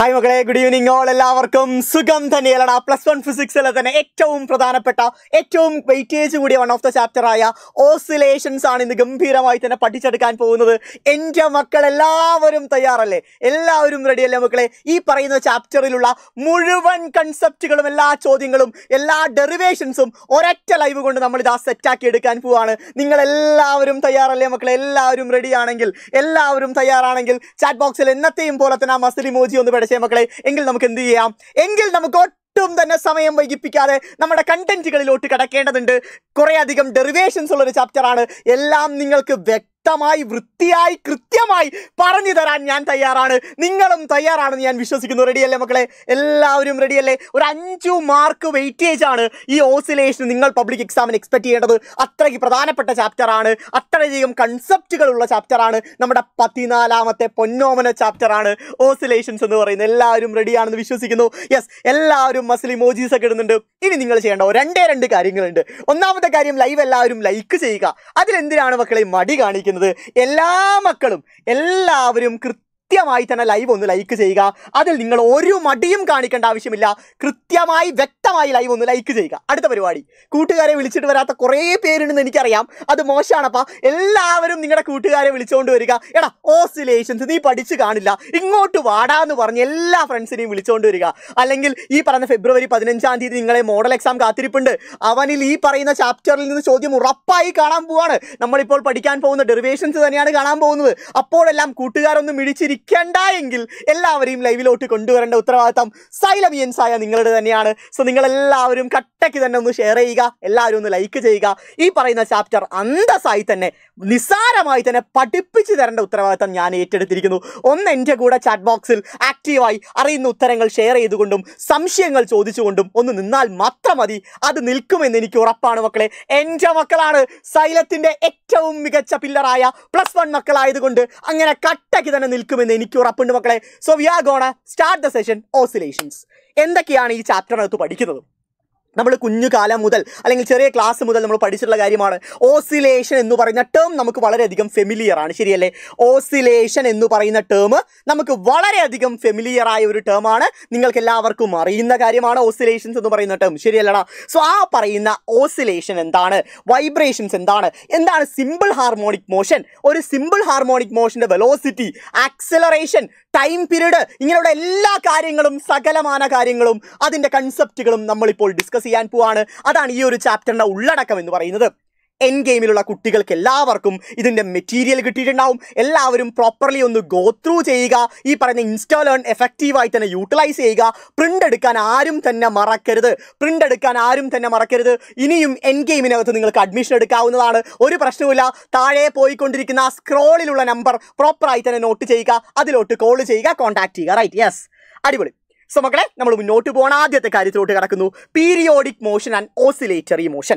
hi മക്കളെ good evening all എല്ലാവർക്കും സുഖം തന്നെയല്ലടാ പ്ലസ് വൺ ഫിസിക്സിലെ തന്നെ ഏറ്റവും പ്രധാനപ്പെട്ട ഏറ്റവും വെയിറ്റേജ് കൂടിയ വൺ ഓഫ് ദ ചാപ്റ്റർ ആയ ഓസിലേഷൻസ് ആണ് ഇന്ന് ഗംഭീരമായി തന്നെ പഠിച്ചെടുക്കാൻ പോകുന്നത് എൻ്റെ മക്കൾ എല്ലാവരും തയ്യാറല്ലേ എല്ലാവരും റെഡിയല്ലേ മക്കളെ ഈ പറയുന്ന ചാപ്റ്ററിലുള്ള മുഴുവൻ കൺസെപ്റ്റുകളും എല്ലാ ചോദ്യങ്ങളും എല്ലാ ഡെറിവേഷൻസും ഒരൊറ്റ ലൈവ് കൊണ്ട് നമ്മൾ ഇതാ സെറ്റാക്കി എടുക്കാൻ പോവാണ് നിങ്ങൾ എല്ലാവരും തയ്യാറല്ലേ മക്കളെ എല്ലാവരും റെഡി ആണെങ്കിൽ എല്ലാവരും തയ്യാറാണെങ്കിൽ ചാറ്റ് ബോക്സിൽ എന്നത്തെയും പോലെ തന്നെ ആ മസിൽ ഇമോജി ഒന്ന് പഠിച്ചേ മക്കളെ എങ്കിൽ നമുക്ക് എന്ത് ചെയ്യാം എങ്കിൽ നമുക്ക് ഒട്ടും തന്നെ സമയം വൈകിപ്പിക്കാതെ നമ്മുടെ കണ്ടന്റുകളിലോട്ട് കടക്കേണ്ടതുണ്ട് കുറേ അധികം ഡെറിവേഷൻസ് ഉള്ള ഒരു ചാപ്റ്റർ ആണ് എല്ലാം നിങ്ങൾക്ക് വ്യക്തമായി വൃത്തിയായി കൃത്യമായി പറഞ്ഞു തരാൻ ഞാൻ തയ്യാറാണ് നിങ്ങളും തയ്യാറാണെന്ന് ഞാൻ വിശ്വസിക്കുന്നു റെഡിയല്ലേ മക്കളെ എല്ലാവരും റെഡിയല്ലേ ഒരു അഞ്ചു മാർക്ക് വെയിറ്റേജ് ആണ് ഈ ഓസിലേഷൻ നിങ്ങൾ പബ്ലിക് എക്സാമിന് എക്സ്പെക്ട് ചെയ്യേണ്ടത് അത്രയ്ക്ക് പ്രധാനപ്പെട്ട ചാപ്റ്റർ ആണ് അത്രയധികം കൺസെപ്റ്റുകൾ ഉള്ള ചാപ്റ്റർ ആണ് നമ്മുടെ പതിനാലാമത്തെ പൊന്നോമന ചാപ്റ്റർ ആണ് ഓസിലേഷൻസ് എന്ന് പറയുന്നത് എല്ലാവരും റെഡിയാണെന്ന് വിശ്വസിക്കുന്നു യെസ് എല്ലാവരും മസിൽ ഇമോജീസ് ഒക്കെ ഇടുന്നുണ്ട് ഇനി നിങ്ങൾ ചെയ്യേണ്ട രണ്ടേ രണ്ട് കാര്യങ്ങളുണ്ട് ഒന്നാമത്തെ കാര്യം ലൈവ് എല്ലാവരും ലൈക്ക് ചെയ്യുക അതിലെന്തിനാണ് മക്കളെ മടി കാണിക്കുന്നത് എല്ലാ മക്കളും എല്ലാവരും കൃത്യമായി തന്നെ ലൈവ് ഒന്ന് ലൈക്ക് ചെയ്യുക അതിൽ നിങ്ങൾ ഒരു മടിയും കാണിക്കേണ്ട ആവശ്യമില്ല കൃത്യമായി വ്യക്തമായി ലൈവ് ഒന്ന് ലൈക്ക് ചെയ്യുക അടുത്ത പരിപാടി കൂട്ടുകാരെ വിളിച്ചിട്ട് വരാത്ത കുറേ പേരുണ്ടെന്ന് എനിക്കറിയാം അത് മോശമാണപ്പാ എല്ലാവരും നിങ്ങളുടെ കൂട്ടുകാരെ വിളിച്ചുകൊണ്ട് വരിക എടാ ഓസിലേഷൻസ് നീ പഠിച്ചു കാണില്ല ഇങ്ങോട്ട് വാടാന്ന് പറഞ്ഞ് എല്ലാ ഫ്രണ്ട്സിനെയും വിളിച്ചുകൊണ്ട് വരിക അല്ലെങ്കിൽ ഈ പറഞ്ഞ ഫെബ്രുവരി പതിനഞ്ചാം തീയതി നിങ്ങളെ മോഡൽ എക്സാം കാത്തിരിപ്പുണ്ട് അവനിൽ ഈ പറയുന്ന ചാപ്റ്ററിൽ നിന്ന് ചോദ്യം ഉറപ്പായി കാണാൻ പോവാണ് നമ്മളിപ്പോൾ പഠിക്കാൻ പോകുന്ന ഡെറിവേഷൻസ് തന്നെയാണ് കാണാൻ പോകുന്നത് അപ്പോഴെല്ലാം കൂട്ടുകാരൊന്നും മിടിച്ചിരിക്കേണ്ട എങ്കിൽ എല്ലാവരെയും ലൈവിലോട്ട് കൊണ്ടുവരേണ്ട ഉത്തരവാദിത്തം സൈലമിയൻസ് ആയ നിങ്ങളുടെ തന്നെയാണ് സോ നിങ്ങൾ എല്ലാവരും കട്ടയ്ക്ക് തന്നെ ഒന്ന് ഷെയർ ചെയ്യുക എല്ലാവരും ഒന്ന് ലൈക്ക് ചെയ്യുക ഈ പറയുന്ന ചാപ്റ്റർ അന്തസ്സായി തന്നെ നിസ്സാരമായി തന്നെ പഠിപ്പിച്ചു തരേണ്ട ഉത്തരവാദിത്തം ഞാൻ ഏറ്റെടുത്തിരിക്കുന്നു ഒന്ന് എൻ്റെ കൂടെ ചാറ്റ് ബോക്സിൽ ആക്റ്റീവായി അറിയുന്ന ഉത്തരങ്ങൾ ഷെയർ ചെയ്തുകൊണ്ടും സംശയങ്ങൾ ചോദിച്ചുകൊണ്ടും ഒന്ന് നിന്നാൽ മാത്രം മതി അത് നിൽക്കുമെന്ന് എനിക്ക് ഉറപ്പാണ് മക്കളെ എൻ്റെ മക്കളാണ് സൈലത്തിന്റെ ഏറ്റവും മികച്ച പില്ലറായ പ്ലസ് വൺ മക്കളായതുകൊണ്ട് അങ്ങനെ കട്ടയ്ക്ക് തന്നെ നിൽക്കുമെന്ന് എനിക്ക് ഉറപ്പുണ്ട് മക്കളെ so we are gonna start the session oscillations എന്തൊക്കെയാണ് ഈ ചാപ്റ്ററിനകത്ത് പഠിക്കുന്നത് നമ്മൾ കുഞ്ഞു കാലം മുതൽ അല്ലെങ്കിൽ ചെറിയ ക്ലാസ് മുതൽ നമ്മൾ പഠിച്ചിട്ടുള്ള കാര്യമാണ് ഓസിലേഷൻ എന്ന് പറയുന്ന ടേം നമുക്ക് വളരെയധികം ഫെമിലിയർ ആണ് ശരിയല്ലേ ഓസിലേഷൻ എന്ന് പറയുന്ന ടേം നമുക്ക് വളരെയധികം ഫെമിലിയർ ആയ ഒരു ടേം ആണ് നിങ്ങൾക്ക് എല്ലാവർക്കും അറിയുന്ന കാര്യമാണ് ഓസിലേഷൻസ് എന്ന് പറയുന്ന ടേം ശരിയല്ലടാ സോ ആ പറയുന്ന ഓസിലേഷൻ എന്താണ് വൈബ്രേഷൻസ് എന്താണ് എന്താണ് സിമ്പിൾ ഹാർമോണിക് മോഷൻ ഒരു സിമ്പിൾ ഹാർമോണിക് മോഷന്റെ വെലോസിറ്റി ആക്സലറേഷൻ ടൈം പീരീഡ് ഇങ്ങനെയുള്ള എല്ലാ കാര്യങ്ങളും സകലമാന കാര്യങ്ങളും അതിന്റെ കൺസെപ്റ്റുകളും നമ്മളിപ്പോൾ ഡിസ്കസ് ചെയ്യാൻ പോവാണ് അതാണ് ഈ ഒരു ചാപ്റ്ററിന്റെ ഉള്ളടക്കം എന്ന് പറയുന്നത് എൻ ഗെയിമിലുള്ള കുട്ടികൾക്ക് എല്ലാവർക്കും ഇതിന്റെ മെറ്റീരിയൽ കിട്ടിയിട്ടുണ്ടാവും എല്ലാവരും പ്രോപ്പർലി ഒന്ന് ഗോ ത്രൂ ചെയ്യുക ഈ പറയുന്ന ഇൻസ്റ്റാളേൺ എഫക്റ്റീവായി തന്നെ യൂട്ടിലൈസ് ചെയ്യുക പ്രിന്റ് എടുക്കാൻ ആരും തന്നെ മറക്കരുത് പ്രിന്റ് എടുക്കാൻ ആരും തന്നെ മറക്കരുത് ഇനിയും എൻ ഗെയിമിനകത്ത് നിങ്ങൾക്ക് അഡ്മിഷൻ എടുക്കാവുന്നതാണ് ഒരു പ്രശ്നവുമില്ല താഴെ പോയിക്കൊണ്ടിരിക്കുന്ന ആ സ്ക്രോളിലുള്ള നമ്പർ പ്രോപ്പറായി തന്നെ നോട്ട് ചെയ്യുക അതിലോട്ട് കോൾ ചെയ്യുക കോൺടാക്ട് ചെയ്യുക റൈറ്റ് യെസ് അടിപൊളി സോ മക്കളെ നമ്മൾ മുന്നോട്ട് പോകണം ആദ്യത്തെ കാര്യത്തിലോട്ട് കിടക്കുന്നു periodic motion and oscillatory motion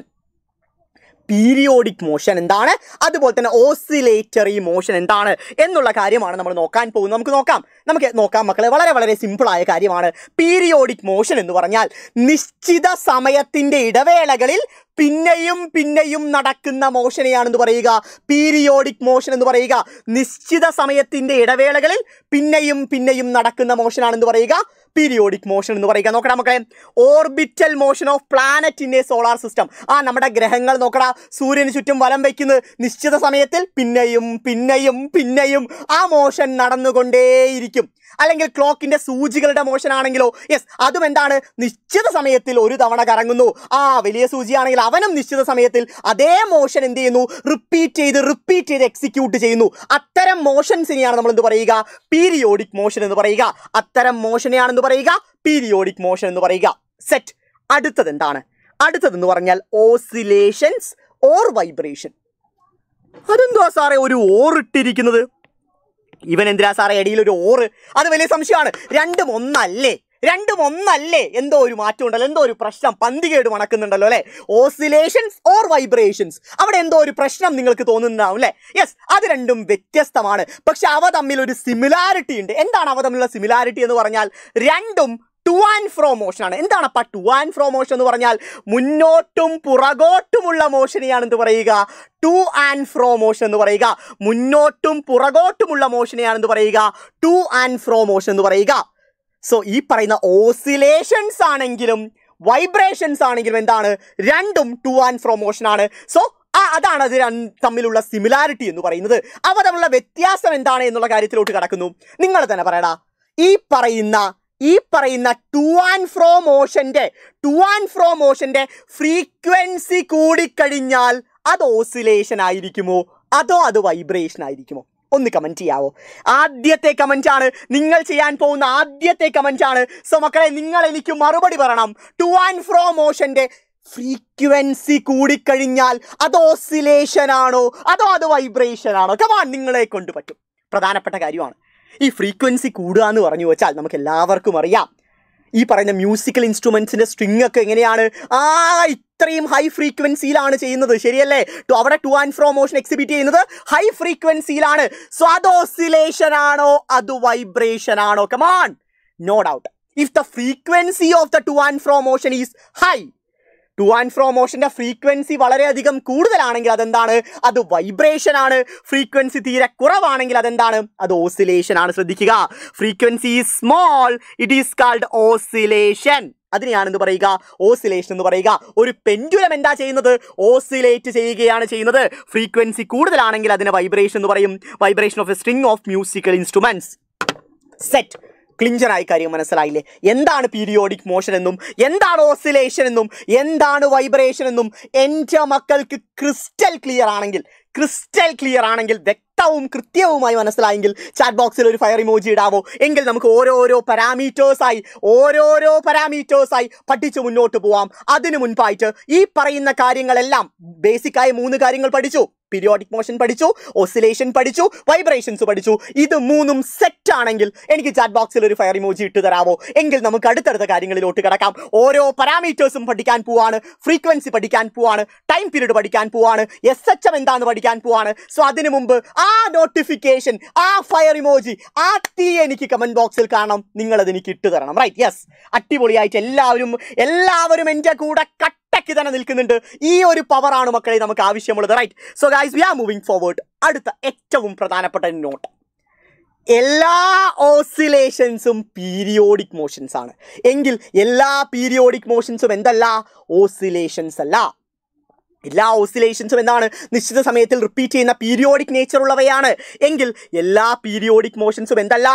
periodic motion എന്താണ് അതുപോലെ തന്നെ ഓസിലേറ്ററി മോഷൻ എന്താണ് എന്നുള്ള കാര്യമാണ് നമ്മൾ നോക്കാൻ പോകുന്നത് നമുക്ക് നോക്കാം നമുക്ക് നോക്കാം മക്കളെ വളരെ വളരെ സിമ്പിൾ ആയ കാര്യമാണ് പീരിയോഡിക് മോഷൻ എന്ന് പറഞ്ഞാൽ നിശ്ചിത സമയത്തിന്റെ ഇടവേളകളിൽ പിന്നെയും പിന്നെയും നടക്കുന്ന മോഷനെയാണെന്ന് പറയുക പീരിയോഡിക് മോഷൻ എന്ന് പറയുക നിശ്ചിത സമയത്തിന്റെ ഇടവേളകളിൽ പിന്നെയും പിന്നെയും നടക്കുന്ന മോഷനാണെന്ന് പറയുക പീരിയോഡിക് മോഷൻ എന്ന് പറയുക നോക്കടാ മക്കളെ orbital motion of planet in a solar system ആ നമ്മുടെ ഗ്രഹങ്ങൾ നോക്കടാ സൂര്യന് ചുറ്റും വലം വയ്ക്കുന്നത് നിശ്ചിത സമയത്തിൽ പിന്നെയും പിന്നെയും പിന്നെയും ആ മോഷൻ നടന്നുകൊണ്ടേയിരിക്കും അല്ലെങ്കിൽ ക്ലോക്കിന്റെ സൂചികളുടെ മോഷൻ ആണെങ്കിലോ യെസ് അതും എന്താണ് നിശ്ചിത സമയത്തിൽ ഒരു തവണ കറങ്ങുന്നു ആ വലിയ സൂചിയാണെങ്കിൽ അവനും നിശ്ചിത സമയത്തിൽ അതേ മോഷൻ എന്ത് ചെയ്യുന്നു റിപ്പീറ്റ് ചെയ്ത് റിപ്പീറ്റ് ചെയ്ത് എക്സിക്യൂട്ട് ചെയ്യുന്നു അത്തരം മോഷൻസിനെയാണ് നമ്മൾ എന്ത് പറയുക പീരിയോഡിക് മോഷൻ എന്ന് പറയുക അത്തരം മോഷനെയാണെന്ന് പറയുക പീരിയോഡിക് മോഷൻ എന്ന് പറയുക സെറ്റ് അടുത്തത് എന്താണ് അടുത്തതെന്ന് പറഞ്ഞാൽ ഓസിലേഷൻസ് ഓർ വൈബ്രേഷൻ അതെന്തുവാ സാറേ ഒരു ഓറിട്ടിരിക്കുന്നത് ഇവൻ എന്തിനാ സാറേ ഇടയിൽ ഒരു ഓറ് അത് വലിയ സംശയമാണ് രണ്ടും ഒന്നല്ലേ രണ്ടും ഒന്നല്ലേ എന്തോ ഒരു മാറ്റം ഉണ്ടല്ലോ എന്തോ ഒരു പ്രശ്നം പന്തികേട് മണക്കുന്നുണ്ടല്ലോ അല്ലെ ഓസിലേഷൻസ് ഓർ വൈബ്രേഷൻസ് അവിടെ എന്തോ ഒരു പ്രശ്നം നിങ്ങൾക്ക് തോന്നുന്നുണ്ടാവും അല്ലേ യെസ് അത് രണ്ടും വ്യത്യസ്തമാണ് പക്ഷെ അവ തമ്മിൽ ഒരു സിമിലാരിറ്റി ഉണ്ട് എന്താണ് അവ തമ്മിലുള്ള സിമിലാരിറ്റി എന്ന് പറഞ്ഞാൽ രണ്ടും ടു ആൻഡ് ഫ്രോ മോഷൻ ആണ് എന്താണ് അപ്പ ടു ആൻഡ് ഫ്രോ മോഷൻ എന്ന് പറഞ്ഞാൽ മുന്നോട്ടും പുറകോട്ടുമുള്ള മോഷനെയാണ് എന്ത് പറയുക ടു ആൻഡ് ഫ്രോ മോഷൻ എന്ന് പറയുക മുന്നോട്ടും പുറകോട്ടുമുള്ള മോഷനെയാണ് എന്ത് പറയുക ടു ആൻഡ് ഫ്രോ മോഷൻ എന്ന് പറയുക സോ ഈ പറയുന്ന ഓസിലേഷൻസ് ആണെങ്കിലും വൈബ്രേഷൻസ് ആണെങ്കിലും എന്താണ് രണ്ടും ടു ആൻഡ് ഫ്രോ മോഷൻ ആണ് സോ ആ അതാണ് അത് രണ്ട് തമ്മിലുള്ള സിമിലാരിറ്റി എന്ന് പറയുന്നത് അവ തമ്മിലുള്ള വ്യത്യാസം എന്താണ് എന്നുള്ള കാര്യത്തിലോട്ട് കടക്കുന്നു നിങ്ങൾ തന്നെ പറയടാ ഈ പറയുന്ന ഈ പറയുന്ന ടു ആൻഡ് ഫ്രോ മോഷന്റെ ടു ആൻഡ് ഫ്രോ മോഷന്റെ ഫ്രീക്വൻസി കൂടിക്കഴിഞ്ഞാൽ അത് ഓസിലേഷൻ ആയിരിക്കുമോ അതോ അത് വൈബ്രേഷൻ ആയിരിക്കുമോ ഒന്ന് കമന്റ് ചെയ്യാവോ ആദ്യത്തെ കമന്റ് ആണ് നിങ്ങൾ ചെയ്യാൻ പോകുന്ന ആദ്യത്തെ കമന്റ് ആണ് സോ മക്കളെ നിങ്ങൾ എനിക്ക് മറുപടി പറയണം ടു ആൻഡ് ഫ്രോ മോഷന്റെ ഫ്രീക്വൻസി കൂടിക്കഴിഞ്ഞാൽ അത് ഓസിലേഷൻ ആണോ അതോ അത് വൈബ്രേഷൻ ആണോ കമാൻ നിങ്ങളെ കൊണ്ട് പറ്റും പ്രധാനപ്പെട്ട കാര്യമാണ് ഈ ഫ്രീക്വൻസി കൂടുക എന്ന് പറഞ്ഞു വെച്ചാൽ നമുക്ക് എല്ലാവർക്കും അറിയാം ഈ പറയുന്ന മ്യൂസിക്കൽ ഇൻസ്ട്രുമെന്റ്സിന്റെ സ്ട്രിങ് ഒക്കെ എങ്ങനെയാണ് ആ ഇത്രയും ഹൈ ഫ്രീക്വൻസിയിലാണ് ചെയ്യുന്നത് ശരിയല്ലേ ടു- അവിടെ to and fro motion exhibit ചെയ്യുന്നത് ഹൈ ഫ്രീക്വൻസിയിലാണ് സോ അത് ഓസിലേഷൻ ആണോ അത് വൈബ്രേഷൻ ആണോ come on no doubt if the frequency of the to and fro motion is high to and fro മോഷന്റെ ഫ്രീക്വൻസി വളരെയധികം കൂടുതലാണെങ്കിൽ അതെന്താണ് അത് വൈബ്രേഷൻ ആണ് ഫ്രീക്വൻസി തീരെ കുറവാണെങ്കിൽ അതെന്താണ് അത് ഓസിലേഷൻ ആണ് ശ്രദ്ധിക്കുക frequency small it is called oscillation അതിനെയാണ് എന്ത് പറയുക ഓസിലേഷൻ എന്ന് പറയുക ഒരു പെൻഡുലം എന്താ ചെയ്യുന്നത് ഓസിലേറ്റ് ചെയ്യുകയാണ് ചെയ്യുന്നത് ഫ്രീക്വൻസി കൂടുതലാണെങ്കിൽ അതിനെ വൈബ്രേഷൻ എന്ന് പറയും vibration of a string of musical instruments set ക്ലിഞ്ചറായ കാര്യം മനസ്സിലായില്ലേ എന്താണ് പീരിയോഡിക് മോഷൻ എന്നും എന്താണ് ഓസിലേഷൻ എന്നും എന്താണ് വൈബ്രേഷൻ എന്നും എൻ്റെ മക്കൾക്ക് ക്രിസ്റ്റൽ ക്ലിയർ ആണെങ്കിൽ ക്രിസ്റ്റൽ ക്ലിയർ ആണെങ്കിൽ വ്യക്തവും കൃത്യവുമായി മനസ്സിലായെങ്കിൽ ചാറ്റ് ബോക്സിൽ ഒരു ഫയർ ഇമോജി ഇടാവോ എങ്കിൽ നമുക്ക് ഓരോരോ പാരാമീറ്റേഴ്സായി ഓരോരോ പാരാമീറ്റേഴ്സായി പഠിച്ചു മുന്നോട്ട് പോവാം അതിനു മുൻപായിട്ട് ഈ പറയുന്ന കാര്യങ്ങളെല്ലാം ബേസിക്കായ മൂന്ന് കാര്യങ്ങൾ പഠിച്ചു പീരിയോഡിക് മോഷൻ പഠിച്ചു ഓസിലേഷൻ പഠിച്ചു വൈബ്രേഷൻസ് പഠിച്ചു ഇത് മൂന്നും സെറ്റ് ആണെങ്കിൽ എനിക്ക് ചാറ്റ് ബോക്സിൽ ഒരു ഫയർ ഇമോജി ഇട്ട് തരാമോ എങ്കിൽ നമുക്ക് അടുത്തടുത്ത കാര്യങ്ങളിലോട്ട് കിടക്കാം ഓരോ പാരാമീറ്റേഴ്സും പഠിക്കാൻ പോവാണ് ഫ്രീക്വൻസി പഠിക്കാൻ പോവാണ് ടൈം പീരീഡ് പഠിക്കാൻ പോവാണ് എസ് എച്ച് എം എന്താന്ന് പഠിക്കാൻ പോവാണ് സോ അതിനു മുമ്പ് ആ നോട്ടിഫിക്കേഷൻ ആ ഫയർ ഇമോജി ആ തീ എനിക്ക് കമന്റ് ബോക്സിൽ കാണണം നിങ്ങൾ അത് എനിക്ക് ഇട്ട് തരണം റൈറ്റ് യെസ് അടിപൊളിയായിട്ട് എല്ലാവരും എല്ലാവരും എൻ്റെ കൂടെ കട്ടക്ക് തന്നെ നിൽക്കുന്നുണ്ട് ഈ ഒരു പവറാണ് മക്കളെ നമുക്ക് ആവശ്യമുള്ളത് right so guys we are moving forward അടുത്ത ഏറ്റവും പ്രധാനപ്പെട്ട നോട്ട് എല്ലാ ഓസിലേഷൻസും പീരിയോഡിക് മോഷൻസ് ആണ് എങ്കിൽ എല്ലാ പീരിയോഡിക് മോഷൻസും എന്തല്ല ഓസിലേഷൻസ് അല്ല എല്ലാ ഓസിലേഷൻസും എന്താണ് നിശ്ചിത സമയത്തിൽ റിപ്പീറ്റ് ചെയ്യുന്ന പീരിയോഡിക് നേച്ചർ ഉള്ളവയാണ് എങ്കിൽ എല്ലാ പീരിയോഡിക് മോഷൻസും എന്തല്ല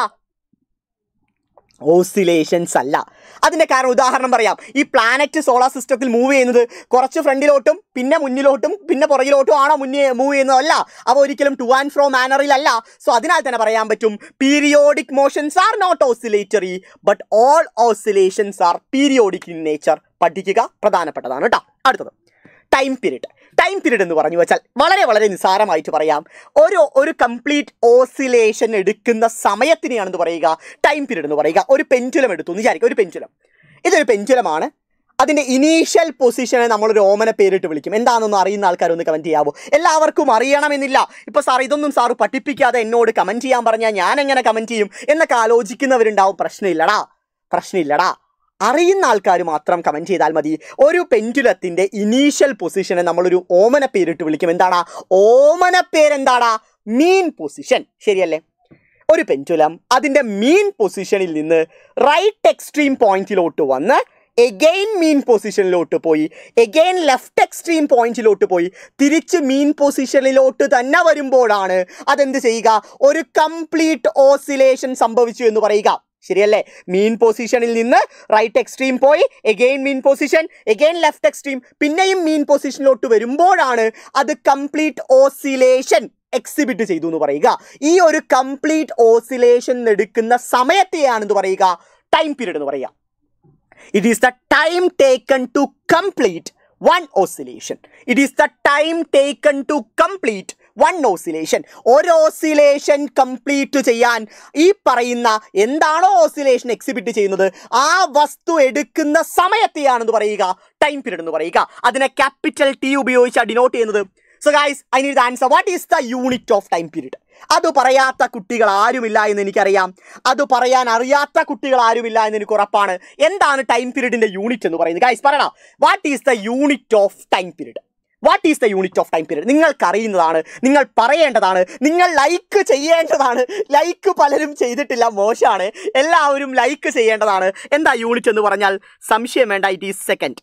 ഓസിലേഷൻസ് അല്ല അതിന്റെ കാരണം ഉദാഹരണം പറയാം ഈ പ്ലാനറ്റ് സോളാർ സിസ്റ്റത്തിൽ മൂവ് ചെയ്യുന്നത് കുറച്ച് ഫ്രണ്ടിലോട്ടും പിന്നെ മുന്നിലോട്ടും പിന്നെ പുറകിലോട്ടും ആണോ മുന്നേ മൂവ് ചെയ്യുന്നതല്ല അവ ഒരിക്കലും ടു ആൻഡ് ഫ്രോ മാനറിലല്ല സോ അതിനാൽ തന്നെ പറയാൻ പറ്റും periodic motions are not oscillatory but all oscillations are periodic in nature പഠിക്കുക പ്രധാനപ്പെട്ടതാണ് കേട്ടോ അടുത്തത് ടൈം പീരീഡ് ടൈം പീരീഡ് എന്ന് പറഞ്ഞു വെച്ചാൽ വളരെ വളരെ നിസ്സാരമായിട്ട് പറയാം ഒരു ഒരു കംപ്ലീറ്റ് ഓസിലേഷൻ എടുക്കുന്ന സമയത്തിനെയാണെന്ന് പറയുക ടൈം പീരീഡ് എന്ന് പറയുക ഒരു പെൻറ്റുലം എടുത്തു എന്ന് വിചാരിക്കുക ഒരു പെൻറ്റുലം ഇതൊരു പെൻറ്റുലമാണ് അതിൻ്റെ ഇനീഷ്യൽ പൊസിഷനെ നമ്മളൊരു ഓമന പേരിട്ട് വിളിക്കും എന്താണെന്നൊന്ന് അറിയുന്ന ആൾക്കാരൊന്ന് കമൻറ്റ് ചെയ്യാവോ എല്ലാവർക്കും അറിയണമെന്നില്ല ഇപ്പോൾ സാർ ഇതൊന്നും സാറ് പഠിപ്പിക്കാതെ എന്നോട് കമൻറ്റ് ചെയ്യാൻ പറഞ്ഞാൽ ഞാൻ എങ്ങനെ കമൻറ്റ് ചെയ്യും എന്നൊക്കെ ആലോചിക്കുന്നവരുണ്ടാവും പ്രശ്നമില്ലടാ പ്രശ്നമില്ലടാ അറിയുന്ന ആൾക്കാർ മാത്രം കമൻറ്റ് ചെയ്താൽ മതി ഒരു പെൻറ്റുലത്തിൻ്റെ ഇനീഷ്യൽ പൊസിഷനെ നമ്മളൊരു ഓമന പേരിട്ട് വിളിക്കും എന്താണ് ഓമന പേരെന്താടാ മീൻ പൊസിഷൻ ശരിയല്ലേ ഒരു പെൻറ്റുലം അതിൻ്റെ മീൻ പൊസിഷനിൽ നിന്ന് റൈറ്റ് എക്സ്ട്രീം പോയിന്റിലോട്ട് വന്ന് എഗെയിൻ മീൻ പൊസിഷനിലോട്ട് പോയി എഗെയിൻ ലെഫ്റ്റ് എക്സ്ട്രീം പോയിന്റിലോട്ട് പോയി തിരിച്ച് മീൻ പൊസിഷനിലോട്ട് തന്നെ വരുമ്പോഴാണ് അതെന്ത് ചെയ്യുക ഒരു കംപ്ലീറ്റ് ഓസിലേഷൻ സംഭവിച്ചു എന്ന് പറയുക ശരിയല്ലേ മീൻ പൊസിഷനിൽ നിന്ന് റൈറ്റ് എക്സ്ട്രീം പോയി again mean position again left extreme പിന്നെയും മീൻ പൊസിഷനിലോട്ട് വരുമ്പോഴാണ് അത് കംപ്ലീറ്റ് ഓസിലേഷൻ എക്സിബിറ്റ് ചെയ്തു എന്ന് പറയുക ഈ ഒരു കംപ്ലീറ്റ് ഓസിലേഷൻ എടുക്കുന്ന സമയത്തെയാണെന്ന് പറയുക ടൈം പീരീഡ് എന്ന് പറയുക it is the time taken to complete one oscillation it is the time taken to complete one oscillation ഒരു ഓസിലേഷൻ കംപ്ലീറ്റ് ചെയ്യാൻ ഈ പറയുന്ന എന്താണോ ഓസിലേഷൻ എക്സിബിറ്റ് ചെയ്യുന്നത് ആ വസ്തു എടുക്കുന്ന സമയത്തെയാണെന്ന് പറയുക ടൈം പീരീഡ് എന്ന് പറയുക അതിനെ ക്യാപിറ്റൽ ടി ഉപയോഗിച്ച് ഡിനോട്ട് ചെയ്യുന്നത് so guys I need answer what is the unit of time period അത് പറയാത്ത കുട്ടികൾ ആരുമില്ല എന്ന് എനിക്കറിയാം അത് പറയാൻ അറിയാത്ത കുട്ടികൾ ആരുമില്ല എന്ന് എനിക്ക് ഉറപ്പാണ് എന്താണ് ടൈം പീരീഡിന്റെ യൂണിറ്റ് എന്ന് പറയുന്നത് ഗൈസ് പറയണം what is the unit of time period what is the unit of time period നിങ്ങൾക്കറിയുന്നതാണ് നിങ്ങൾ പറയേണ്ടതാണ് നിങ്ങൾ ലൈക്ക് ചെയ്യേണ്ടതാണ് ലൈക്ക് പലരും ചെയ്തിട്ടില്ല മോശമാണ് എല്ലാവരും ലൈക്ക് ചെയ്യേണ്ടതാണ് എന്താ യൂണിറ്റ് എന്ന് പറഞ്ഞാൽ സംശയം വേണ്ട it is second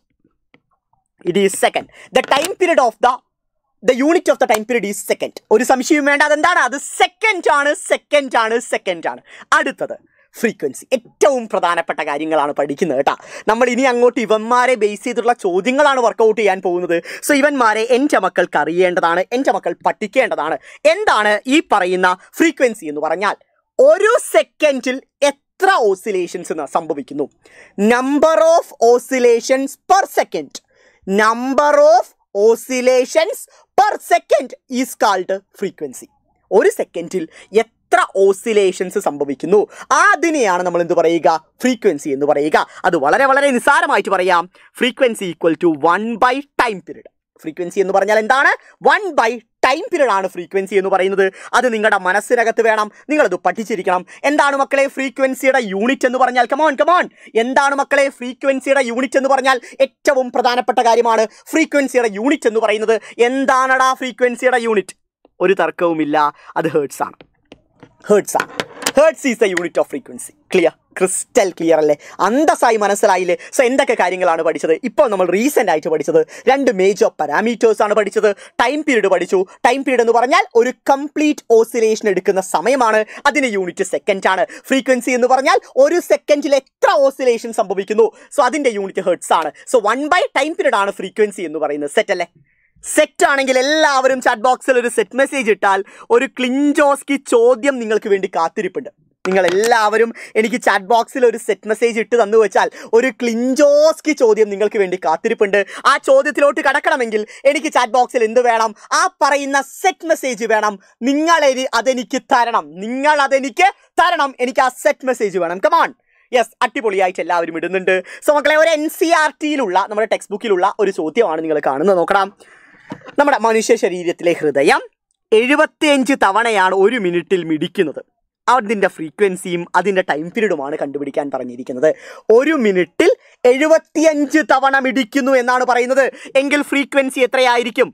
it is second the time period of the the unit of the time period is second ഒരു സംശയവും വേണ്ട അതെന്താണ് അത് സെക്കൻഡ് ആണ് സെക്കൻഡ് ആണ് സെക്കൻഡ് ആണ് അടുത്തത് ഫ്രീക്വൻസി ഏറ്റവും പ്രധാനപ്പെട്ട കാര്യങ്ങളാണ് പഠിക്കുന്നത് കേട്ടോ നമ്മൾ ഇനി അങ്ങോട്ട് ഇവന്മാരെ ബേസ് ചെയ്തിട്ടുള്ള ചോദ്യങ്ങളാണ് വർക്കൗട്ട് ചെയ്യാൻ പോകുന്നത് സോ ഇവന്മാരെ എൻ്റെ മക്കൾക്ക് അറിയേണ്ടതാണ് എൻ്റെ മക്കൾ പഠിക്കേണ്ടതാണ് എന്താണ് ഈ പറയുന്ന ഫ്രീക്വൻസി എന്ന് പറഞ്ഞാൽ ഒരു സെക്കൻഡിൽ എത്ര ഓസിലേഷൻസ് സംഭവിക്കുന്നു number of oscillations per second number of oscillations per second is called frequency ഒരു സെക്കൻഡിൽ എത്ര ഓസിലേഷൻസ് സംഭവിക്കുന്നു അതിനെയാണ് നമ്മൾ എന്ത് പറയുക ഫ്രീക്വൻസി എന്ന് പറയുക അത് വളരെ വളരെ നിസ്സാരമായിട്ട് പറയാം frequency equal to one by time period frequency എന്ന് പറഞ്ഞാൽ എന്താണ് വൺ ബൈ ടൈം പീരീഡ് ആണ് ഫ്രീക്വൻസി എന്ന് പറയുന്നത് അത് നിങ്ങളുടെ മനസ്സിനകത്ത് വേണം നിങ്ങളത് പഠിച്ചിരിക്കണം എന്താണ് മക്കളെ ഫ്രീക്വൻസിയുടെ യൂണിറ്റ് എന്ന് പറഞ്ഞാൽ കമോൺ കമോൺ എന്താണ് മക്കളെ ഫ്രീക്വൻസിയുടെ യൂണിറ്റ് എന്ന് പറഞ്ഞാൽ ഏറ്റവും പ്രധാനപ്പെട്ട കാര്യമാണ് ഫ്രീക്വൻസിയുടെ യൂണിറ്റ് എന്ന് പറയുന്നത് എന്താണടാ ഫ്രീക്വൻസിയുടെ യൂണിറ്റ് ഒരു തർക്കവുമില്ല അത് ഹേർട്സ് ആണ് ഹേർട്സ് ആണ് hertz is the unit of frequency clear crystal clear അല്ലേ അന്തസ്സായി മനസ്സിലായില്ലേ സോ എന്തൊക്കെ കാര്യങ്ങളാണ് പഠിച്ചത് ഇപ്പോൾ നമ്മൾ റീസെൻ്റ് ആയിട്ട് പഠിച്ചത് രണ്ട് മേജർ പാരാമീറ്റേഴ്സ് ആണ് പഠിച്ചത് ടൈം പീരീഡ് പഠിച്ചു ടൈം പീരീഡ് എന്ന് പറഞ്ഞാൽ ഒരു കംപ്ലീറ്റ് ഓസിലേഷൻ എടുക്കുന്ന സമയമാണ് അതിന് യൂണിറ്റ് സെക്കൻഡ് ആണ് ഫ്രീക്വൻസി എന്ന് പറഞ്ഞാൽ ഒരു സെക്കൻഡിൽ എത്ര ഓസിലേഷൻ സംഭവിക്കുന്നു സോ അതിൻ്റെ യൂണിറ്റ് ഹെർട്സ് ആണ് so one by time period ആണ് ഫ്രീക്വൻസി എന്ന് പറയുന്നത് സെറ്റ് അല്ലേ സെറ്റ് ആണെങ്കിൽ എല്ലാവരും ചാറ്റ് ബോക്സിൽ ഒരു സെറ്റ് മെസ്സേജ് ഇട്ടാൽ ഒരു ക്ലിഞ്ചോസ്കി ചോദ്യം നിങ്ങൾക്ക് വേണ്ടി കാത്തിരിപ്പുണ്ട് നിങ്ങൾ എല്ലാവരും എനിക്ക് ചാറ്റ് ബോക്സിൽ ഒരു സെറ്റ് മെസ്സേജ് ഇട്ട് തന്നു വെച്ചാൽ ഒരു ക്ലിഞ്ചോസ്കി ചോദ്യം നിങ്ങൾക്ക് വേണ്ടി കാത്തിരിപ്പുണ്ട് ആ ചോദ്യത്തിലോട്ട് കടക്കണമെങ്കിൽ എനിക്ക് ചാറ്റ് ബോക്സിൽ എന്ത് വേണം ആ പറയുന്ന സെറ്റ് മെസ്സേജ് വേണം നിങ്ങൾ എനി- അതെനിക്ക് തരണം നിങ്ങൾ അതെനിക്ക് തരണം എനിക്ക് ആ സെറ്റ് മെസ്സേജ് വേണം കമാൺ യെസ് അടിപൊളിയായിട്ട് എല്ലാവരും ഇടുന്നുണ്ട് സോ മക്കളെ ഒരു എൻ സി ആർ ടിയിലുള്ള നമ്മുടെ ടെക്സ്റ്റ് ബുക്കിലുള്ള ഒരു ചോദ്യമാണ് നിങ്ങൾ കാണുന്നത് നോക്കണം നമ്മുടെ മനുഷ്യ ശരീരത്തിലെ ഹൃദയം എഴുപത്തിയഞ്ച് തവണയാണ് ഒരു മിനിറ്റിൽ മിടിക്കുന്നത് അതിൻ്റെ ഫ്രീക്വൻസിയും അതിൻ്റെ ടൈം പീരീഡുമാണ് കണ്ടുപിടിക്കാൻ പറഞ്ഞിരിക്കുന്നത് ഒരു മിനിറ്റിൽ എഴുപത്തിയഞ്ച് തവണ മിടിക്കുന്നു എന്നാണ് പറയുന്നത് എങ്കിൽ ഫ്രീക്വൻസി എത്രയായിരിക്കും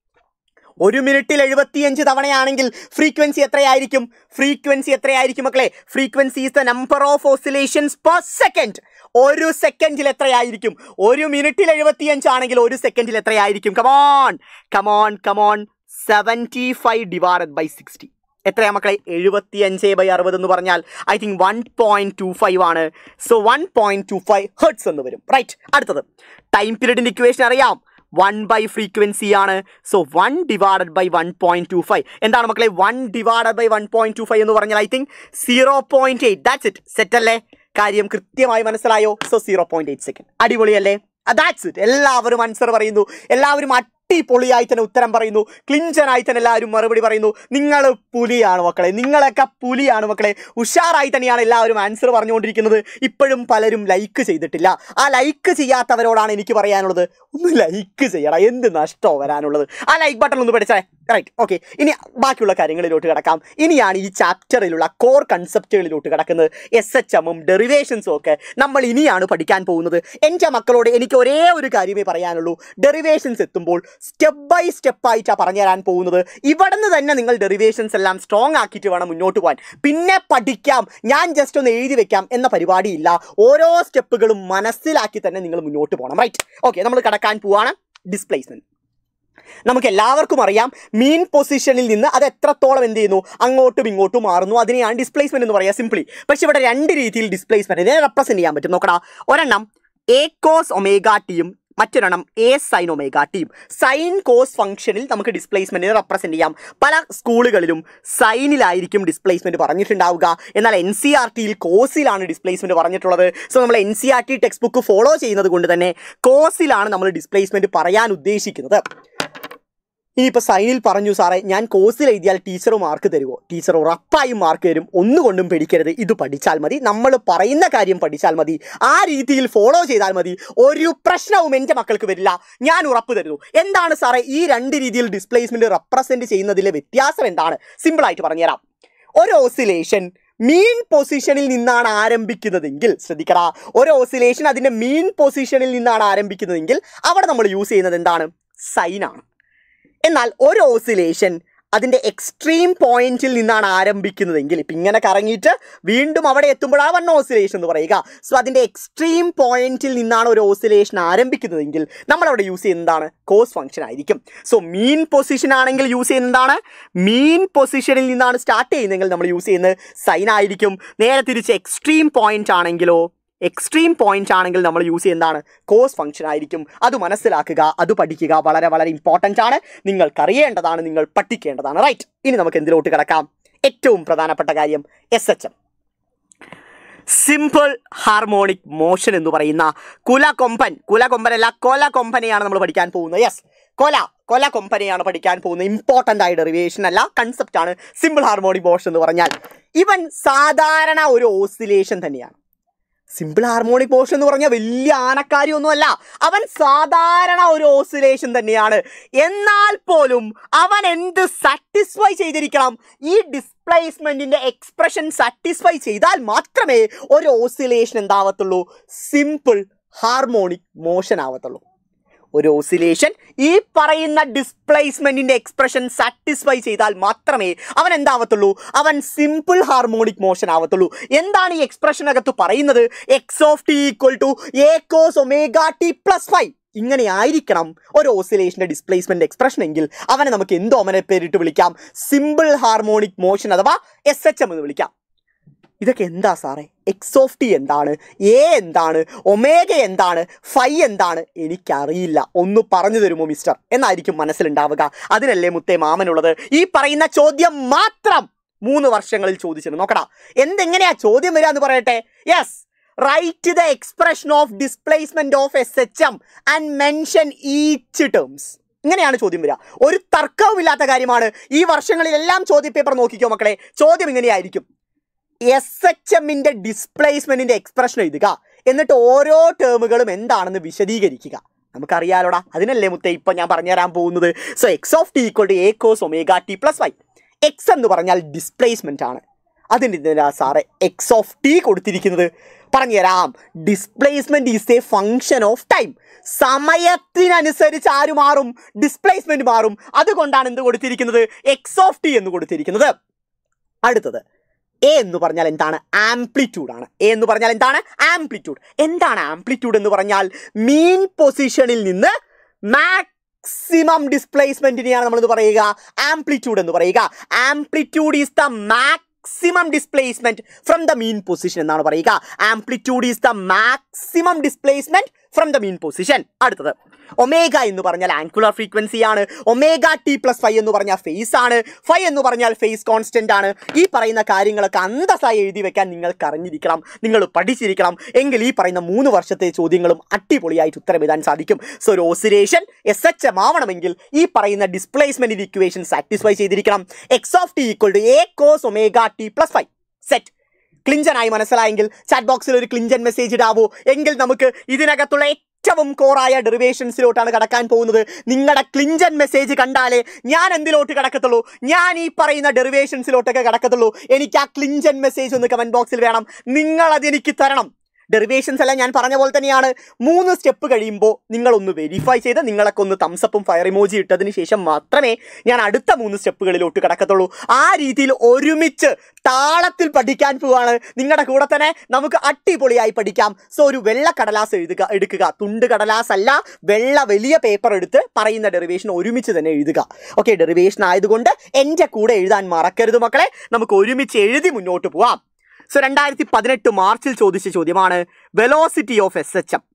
ഒരു മിനിറ്റിൽ എഴുപത്തിയഞ്ച് തവണയാണെങ്കിൽ ഫ്രീക്വൻസി എത്രയായിരിക്കും ഫ്രീക്വൻസി എത്രയായിരിക്കും മക്കളെ frequency is the number of oscillations per second ഒരു സെക്കൻഡിൽ എത്രയായിരിക്കും ഒരു മിനിറ്റിൽ എഴുപത്തിയഞ്ച് ആണെങ്കിൽ ഒരു സെക്കൻഡിൽ എത്രയായിരിക്കും come on come on come on seventy five divided by sixty എത്രയാ മക്കളെ എഴുപത്തിയഞ്ച് ബൈ അറുപത് എന്ന് പറഞ്ഞാൽ I think one point two five ആണ് so one point two five hertz എന്ന് വരും റൈറ്റ് അടുത്തത് ടൈം പീരീഡിൻ്റെ ഇക്വേഷൻ അറിയാം വൺ ബൈ ഫ്രീക്വൻസി ആണ് so one divided by one point two five എന്താണ് മക്കളെ one divided by one point two five എന്ന് പറഞ്ഞാൽ I think zero point eight that's it set അല്ലേ കാര്യം കൃത്യമായി മനസ്സിലായോ so zero point eight second അടിപൊളിയല്ലേ ദാറ്റ്സ് ഇറ്റ് എല്ലാവരും ആൻസർ പറയുന്നു എല്ലാവരും അടിപൊളിയായി തന്നെ ഉത്തരം പറയുന്നു ക്ലിഞ്ചനായി തന്നെ എല്ലാവരും മറുപടി പറയുന്നു നിങ്ങൾ പുലിയാണ് മക്കളെ നിങ്ങളൊക്കെ പുലിയാണ് മക്കളെ ഉഷാറായി തന്നെയാണ് എല്ലാവരും ആൻസർ പറഞ്ഞുകൊണ്ടിരിക്കുന്നത് ഇപ്പോഴും പലരും ലൈക്ക് ചെയ്തിട്ടില്ല ആ ലൈക്ക് ചെയ്യാത്തവരോടാണ് എനിക്ക് പറയാനുള്ളത് ഒന്ന് ലൈക്ക് ചെയ്യണം എന്ത് നഷ്ടമോ വരാനുള്ളത് ആ ലൈക്ക് ബട്ടൺ ഒന്ന് പഠിച്ചേ റൈറ്റ് ഓക്കെ ഇനി ബാക്കിയുള്ള കാര്യങ്ങളിലോട്ട് കിടക്കാം ഇനിയാണ് ഈ ചാപ്റ്ററിലുള്ള കോർ കൺസെപ്റ്റുകളിലോട്ട് കിടക്കുന്നത് എസ് എച്ച് എമ്മും ഡെറിവേഷൻസും ഒക്കെ നമ്മൾ ഇനിയാണ് പഠിക്കാൻ പോകുന്നത് എൻ്റെ മക്കളോട് എനിക്ക് ഒരേ ഒരു കാര്യമേ പറയാനുള്ളൂ ഡെറിവേഷൻസ് എത്തുമ്പോൾ സ്റ്റെപ്പ് ബൈ സ്റ്റെപ്പ് ആയിട്ടാണ് പറഞ്ഞു തരാൻ പോകുന്നത് ഇവിടെ നിന്ന് തന്നെ നിങ്ങൾ ഡെറിവേഷൻസ് എല്ലാം സ്ട്രോങ് ആക്കിയിട്ട് വേണം മുന്നോട്ട് പോകാൻ പിന്നെ പഠിക്കാം ഞാൻ ജസ്റ്റ് ഒന്ന് എഴുതി വെക്കാം എന്ന പരിപാടിയില്ല ഓരോ സ്റ്റെപ്പുകളും മനസ്സിലാക്കി തന്നെ നിങ്ങൾ മുന്നോട്ട് പോകണം റൈറ്റ് ഓക്കെ നമ്മൾ കടക്കാൻ പോവാണ് ഡിസ്പ്ലേസ്മെന്റ് നമുക്ക് എല്ലാവർക്കും അറിയാം മീൻ പൊസിഷനിൽ നിന്ന് അത് എത്രത്തോളം എന്ത് ചെയ്യുന്നു അങ്ങോട്ടും ഇങ്ങോട്ടും മാറുന്നു അതിനെയാണ് ഡിസ്പ്ലേസ്മെന്റ് എന്ന് പറയുക സിംപ്ലി പക്ഷെ ഇവിടെ രണ്ട് രീതിയിൽ ഡിസ്പ്ലേസ്മെന്റ് ഇതിനെ റെപ്രസെന്റ് ചെയ്യാൻ പറ്റും നോക്കടാ ഒരെണ്ണം എ കോസ് ഒമേഗ ടിയും മറ്റൊരെണ്ണം എ സൈൻ ഒമേഗ ടിയും സൈൻ കോസ് ഫംഗ്ഷനിൽ നമുക്ക് ഡിസ്പ്ലേസ്മെന്റിനെ റെപ്രസെന്റ് ചെയ്യാം പല സ്കൂളുകളിലും സൈനിലായിരിക്കും ഡിസ്പ്ലേസ്മെന്റ് പറഞ്ഞിട്ടുണ്ടാവുക എന്നാൽ എൻ സി ആർ ടിയിൽ കോസിലാണ് ഡിസ്പ്ലേസ്മെന്റ് പറഞ്ഞിട്ടുള്ളത് സോ നമ്മൾ N C R T textbook follow ചെയ്യുന്നത് കൊണ്ട് തന്നെ കോസിലാണ് നമ്മൾ ഡിസ്പ്ലേസ്മെന്റ് പറയാൻ ഉദ്ദേശിക്കുന്നത് ഇനിയിപ്പോൾ സൈനിൽ പറഞ്ഞു സാറേ ഞാൻ കോഴ്സിൽ എഴുതിയാൽ ടീച്ചർ മാർക്ക് തരുമോ ടീച്ചർ ഉറപ്പായും മാർക്ക് തരും ഒന്നുകൊണ്ടും പേടിക്കരുത് ഇത് പഠിച്ചാൽ മതി നമ്മൾ പറയുന്ന കാര്യം പഠിച്ചാൽ മതി ആ രീതിയിൽ ഫോളോ ചെയ്താൽ മതി ഒരു പ്രശ്നവും എൻ്റെ മക്കൾക്ക് വരില്ല ഞാൻ ഉറപ്പ് തരുന്നു എന്താണ് സാറേ ഈ രണ്ട് രീതിയിൽ ഡിസ്പ്ലേസ്മെന്റ് റെപ്രസെന്റ് ചെയ്യുന്നതിലെ വ്യത്യാസം എന്താണ് സിമ്പിളായിട്ട് പറഞ്ഞുതരാം ഒരു ഓസിലേഷൻ മീൻ പൊസിഷനിൽ നിന്നാണ് ആരംഭിക്കുന്നതെങ്കിൽ ശ്രദ്ധിക്കടാ ഒരു ഓസിലേഷൻ അതിൻ്റെ മീൻ പൊസിഷനിൽ നിന്നാണ് ആരംഭിക്കുന്നതെങ്കിൽ അവിടെ നമ്മൾ യൂസ് ചെയ്യുന്നത് എന്താണ് സൈനാണ് എന്നാൽ ഒരു ഓസിലേഷൻ അതിൻ്റെ എക്സ്ട്രീം പോയിന്റിൽ നിന്നാണ് ആരംഭിക്കുന്നതെങ്കിൽ ഇപ്പം ഇങ്ങനെ കറങ്ങിയിട്ട് വീണ്ടും അവിടെ എത്തുമ്പോഴാണ് വൺ ഓസിലേഷൻ എന്ന് പറയുക സോ അതിൻ്റെ എക്സ്ട്രീം പോയിന്റിൽ നിന്നാണ് ഒരു ഓസിലേഷൻ ആരംഭിക്കുന്നതെങ്കിൽ നമ്മൾ അവിടെ യൂസ് ചെയ്യുന്നതാണ് കോസ് ഫംഗ്ഷൻ ആയിരിക്കും സോ മീൻ പൊസിഷൻ ആണെങ്കിൽ യൂസ് ചെയ്യുന്നതാണ് മീൻ പൊസിഷനിൽ നിന്നാണ് സ്റ്റാർട്ട് ചെയ്യുന്നതെങ്കിൽ നമ്മൾ യൂസ് ചെയ്യുന്നത് സൈൻ ആയിരിക്കും നേരെ തിരിച്ച് എക്സ്ട്രീം പോയിന്റ് ആണെങ്കിലോ എക്സ്ട്രീം പോയിന്റ് ആണെങ്കിൽ നമ്മൾ യൂസ് ചെയ്യുന്നതാണ് കോസ് ഫംഗ്ഷൻ ആയിരിക്കും അത് മനസ്സിലാക്കുക അത് പഠിക്കുക വളരെ വളരെ ഇമ്പോർട്ടൻ്റ് ആണ് നിങ്ങൾക്കറിയേണ്ടതാണ് നിങ്ങൾ പഠിക്കേണ്ടതാണ് റൈറ്റ് ഇനി നമുക്ക് എന്തിലോട്ട് കിടക്കാം ഏറ്റവും പ്രധാനപ്പെട്ട കാര്യം S H M simple harmonic motion എന്ന് പറയുന്ന കുല കൊമ്പൻ കുല കൊമ്പനല്ല കൊല കൊമ്പനെയാണ് നമ്മൾ പഠിക്കാൻ പോകുന്നത് യെസ് കൊല കൊല കൊമ്പനെയാണ് പഠിക്കാൻ പോകുന്നത് ഇമ്പോർട്ടൻ്റ് ആയ ഡെറിവേഷൻ അല്ല കൺസെപ്റ്റ് ആണ് സിമ്പിൾ ഹാർമോണിക് മോഷൻ എന്ന് പറഞ്ഞാൽ ഇവൻ സാധാരണ ഒരു ഓസിലേഷൻ തന്നെയാണ് സിമ്പിൾ ഹാർമോണിക് മോഷൻ എന്ന് പറഞ്ഞാൽ വലിയ ആനക്കാരിയൊന്നുമല്ല അവൻ സാധാരണ ഒരു ഓസിലേഷൻ തന്നെയാണ് എന്നാൽ പോലും അവൻ എന്ത് സാറ്റിസ്ഫൈ ചെയ്തിരിക്കണം ഈ ഡിസ്പ്ലേസ്മെന്റിന്റെ എക്സ്പ്രഷൻ സാറ്റിസ്ഫൈ ചെയ്താൽ മാത്രമേ ഒരു ഓസിലേഷൻ എന്താവത്തുള്ളൂ സിമ്പിൾ ഹാർമോണിക് മോഷൻ ആവത്തുള്ളൂ ഒരു ഓസിലേഷൻ ഈ പറയുന്ന ഡിസ്പ്ലേസ്മെന്റിന്റെ എക്സ്പ്രഷൻ സാറ്റിസ്ഫൈ ചെയ്താൽ മാത്രമേ അവൻ എന്താവത്തുള്ളൂ അവൻ സിമ്പിൾ ഹാർമോണിക് മോഷൻ ആവത്തുള്ളൂ എന്താണ് ഈ എക്സ്പ്രഷനകത്ത് പറയുന്നത് x of t equal to A cos omega T plus five ഇങ്ങനെ ആയിരിക്കണം ഒരു ഓസിലേഷന്റെ ഡിസ്പ്ലേസ്മെന്റ് എക്സ്പ്രഷൻ എങ്കിൽ അവനെ നമുക്ക് എന്തോ അവനെ പേരിട്ട് വിളിക്കാം സിമ്പിൾ ഹാർമോണിക് മോഷൻ അഥവാ എസ് എച്ച് എം എന്ന് വിളിക്കാം ഇതൊക്കെ എന്താ സാറേ എക്സ് ഓഫ് ടി എന്താണ് എ എന്താണ് ഒമേഗ എന്താണ് ഫൈ എന്താണ് എനിക്കറിയില്ല ഒന്ന് പറഞ്ഞു തരുമോ മിസ്റ്റർ എന്നായിരിക്കും മനസ്സിലുണ്ടാവുക അതിനല്ലേ മുത്തേ മാമനുള്ളത് ഈ പറയുന്ന ചോദ്യം മാത്രം മൂന്ന് വർഷങ്ങളിൽ ചോദിച്ചിരുന്നു നോക്കടാ എന്തെങ്ങനെയാ ചോദ്യം വരിക എന്ന് പറയട്ടെ yes right the expression of displacement of S H M and mention each terms ഇങ്ങനെയാണ് ചോദ്യം വരിക ഒരു തർക്കവുമില്ലാത്ത കാര്യമാണ് ഈ വർഷങ്ങളിലെല്ലാം ചോദ്യപേപ്പർ നോക്കിക്കോ മക്കളെ ചോദ്യം ഇങ്ങനെയായിരിക്കും എസ് എച്ച് എമ്മിന്റെ ഡിസ്പ്ലേസ്മെന്റിന്റെ എക്സ്പ്രഷൻ എഴുതുക എന്നിട്ട് ഓരോ ടേമുകളും എന്താണെന്ന് വിശദീകരിക്കുക നമുക്കറിയാലോടാ അതിനല്ലേ മുത്തേ ഇപ്പൊ ഞാൻ പറഞ്ഞുതരാൻ പോകുന്നത് so x of t equal to A cos omega T plus y x എന്ന് പറഞ്ഞാൽ ഡിസ്പ്ലേസ്മെന്റ് ആണ് അതിന് ഇതിനാ സാറേ എക്സ് ഓഫ് ടി കൊടുത്തിരിക്കുന്നത് പറഞ്ഞുതരാം displacement is a function of time സമയത്തിനനുസരിച്ച് ആര് മാറും ഡിസ്പ്ലേസ്മെന്റ് മാറും അതുകൊണ്ടാണ് എന്ത് കൊടുത്തിരിക്കുന്നത് എക്സ് ഓഫ് ടി എന്ന് കൊടുത്തിരിക്കുന്നത് അടുത്തത് എ എന്ന് പറഞ്ഞാൽ എന്താണ് ആംപ്ലിറ്റ്യൂഡ് ആണ് എ എന്ന് പറഞ്ഞാൽ എന്താണ് ആംപ്ലിറ്റ്യൂഡ് എന്താണ് ആംപ്ലിറ്റ്യൂഡ് എന്ന് പറഞ്ഞാൽ മീൻ പൊസിഷനിൽ നിന്ന് മാക്സിമം ഡിസ്പ്ലേസ്മെന്റിനെയാണ് നമ്മൾ പറയുക ആംപ്ലിറ്റ്യൂഡ് എന്ന് പറയുക amplitude is the maximum displacement from the mean position എന്നാണ് പറയുക amplitude is the maximum displacement from the mean position അടുത്തത് ഒമേഗ എന്ന് പറഞ്ഞാൽ ആങ്കുലർ ഫ്രീക്വൻസി ആണ് ഒമേഗ ടി പ്ലസ് ഫൈവ് എന്ന് പറഞ്ഞാൽ ഫേസ് ആണ് ഫൈവ് എന്ന് പറഞ്ഞാൽ ഫേസ് കോൺസ്റ്റന്റ് ആണ് ഈ പറയുന്ന കാര്യങ്ങളൊക്കെ അന്തസ്സായി എഴുതി വെക്കാൻ നിങ്ങൾക്ക് അറിഞ്ഞിരിക്കണം നിങ്ങൾ പഠിച്ചിരിക്കണം എങ്കിൽ ഈ പറയുന്ന മൂന്ന് വർഷത്തെ ചോദ്യങ്ങളും അടിപൊളിയായിട്ട് ഉത്തരം എഴുതാൻ സാധിക്കും സോ ഒരു ഓസിലേഷൻ എസ് എച്ച് എം ആവണമെങ്കിൽ ഈ പറയുന്ന ഡിസ്പ്ലേസ്മെന്റ് ഇക്വേഷൻ സാറ്റിസ്ഫൈ ചെയ്തിരിക്കണം x of t equal to A cos omega T plus five set ക്ലിഞ്ചനായി മനസ്സിലായെങ്കിൽ ചാറ്റ് ബോക്സിൽ ഒരു ക്ലിഞ്ചൻ മെസ്സേജ് ഇടാവോ എങ്കിൽ നമുക്ക് ഇതിനകത്തുള്ള ഏറ്റവും കോറായ ഡെറിവേഷൻസിലോട്ടാണ് കടക്കാൻ പോകുന്നത് നിങ്ങളുടെ ക്ലിഞ്ചൻ മെസ്സേജ് കണ്ടാലേ ഞാൻ എന്തിലോട്ട് കിടക്കത്തുള്ളൂ ഞാൻ ഈ പറയുന്ന ഡെറിവേഷൻസിലോട്ടൊക്കെ കിടക്കത്തുള്ളൂ എനിക്ക് ആ ക്ലിഞ്ചൻ മെസ്സേജ് ഒന്ന് കമന്റ് ബോക്സിൽ വേണം നിങ്ങൾ അത് എനിക്ക് തരണം ഡെറിവേഷൻസ് എല്ലാം ഞാൻ പറഞ്ഞ പോലെ തന്നെയാണ് മൂന്ന് സ്റ്റെപ്പ് കഴിയുമ്പോൾ നിങ്ങളൊന്ന് വെരിഫൈ ചെയ്ത് നിങ്ങളൊക്കെ ഒന്ന് തംസപ്പും ഫയർ ഇമോജി ഇട്ടതിന് ശേഷം മാത്രമേ ഞാൻ അടുത്ത മൂന്ന് സ്റ്റെപ്പുകളിലോട്ട് കിടക്കത്തുള്ളൂ ആ രീതിയിൽ ഒരുമിച്ച് താളത്തിൽ പഠിക്കാൻ പോവാണ് നിങ്ങളുടെ കൂടെ തന്നെ നമുക്ക് അടിപൊളിയായി പഠിക്കാം സോ ഒരു വെള്ള കടലാസ് എഴുതുക എടുക്കുക തുണ്ട് കടലാസ് അല്ല വെള്ള വലിയ പേപ്പർ എടുത്ത് പറയുന്ന ഡെറിവേഷൻ ഒരുമിച്ച് തന്നെ എഴുതുക ഓക്കെ ഡെറിവേഷൻ ആയതുകൊണ്ട് എൻ്റെ കൂടെ എഴുതാൻ മറക്കരുത് മക്കളെ നമുക്ക് ഒരുമിച്ച് എഴുതി മുന്നോട്ട് പോവാം സോ രണ്ടായിരത്തി പതിനെട്ട് മാർച്ചിൽ ചോദിച്ച ചോദ്യമാണ് velocity of S H M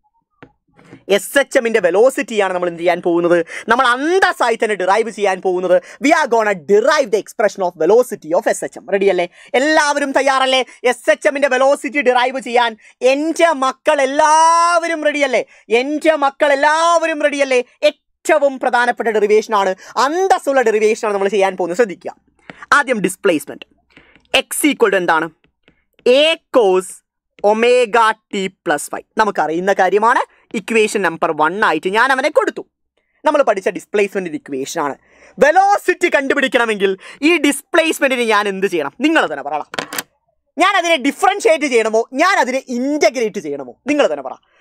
S H എമ്മിന്റെ വെലോസിറ്റിയാണ് നമ്മൾ എന്ത് ചെയ്യാൻ പോകുന്നത് നമ്മൾ അന്തസ്സായി തന്നെ ഡിറൈവ് ചെയ്യാൻ പോകുന്നത് we are gonna derive the expression of velocity of S H M ready അല്ലേ എല്ലാവരും തയ്യാറല്ലേ എസ് എച്ച് എമ്മിന്റെ വെലോസിറ്റി ഡിറൈവ് ചെയ്യാൻ എൻ്റെ മക്കൾ എല്ലാവരും റെഡിയല്ലേ എൻ്റെ മക്കൾ എല്ലാവരും റെഡിയല്ലേ ഏറ്റവും പ്രധാനപ്പെട്ട ഡെറിവേഷൻ ആണ് അന്തസ്സുള്ള ഡെറിവേഷൻ ആണ് നമ്മൾ ചെയ്യാൻ പോകുന്നത് ശ്രദ്ധിക്കുക ആദ്യം ഡിസ്പ്ലേസ്മെന്റ് എക്സ് ഈക്വൾ ടു എന്താണ് a cos omega T plus five നമുക്കറിയുന്ന കാര്യമാണ് ഇക്വേഷൻ നമ്പർ വൺ ആയിട്ട് ഞാൻ അവനെ കൊടുത്തു നമ്മൾ പഠിച്ച ഡിസ്പ്ലേസ്മെൻറ്റിൻ്റെ ഇക്വേഷൻ ആണ് വെലോസിറ്റി കണ്ടുപിടിക്കണമെങ്കിൽ ഈ ഡിസ്പ്ലേസ്മെൻറ്റിന് ഞാൻ എന്ത് ചെയ്യണം നിങ്ങൾ തന്നെ പറയണം ഞാൻ അതിനെ ഡിഫറൻഷിയേറ്റ് ചെയ്യണമോ ഞാൻ അതിനെ ഇൻ്റഗ്രേറ്റ് ചെയ്യണമോ നിങ്ങൾ തന്നെ പറ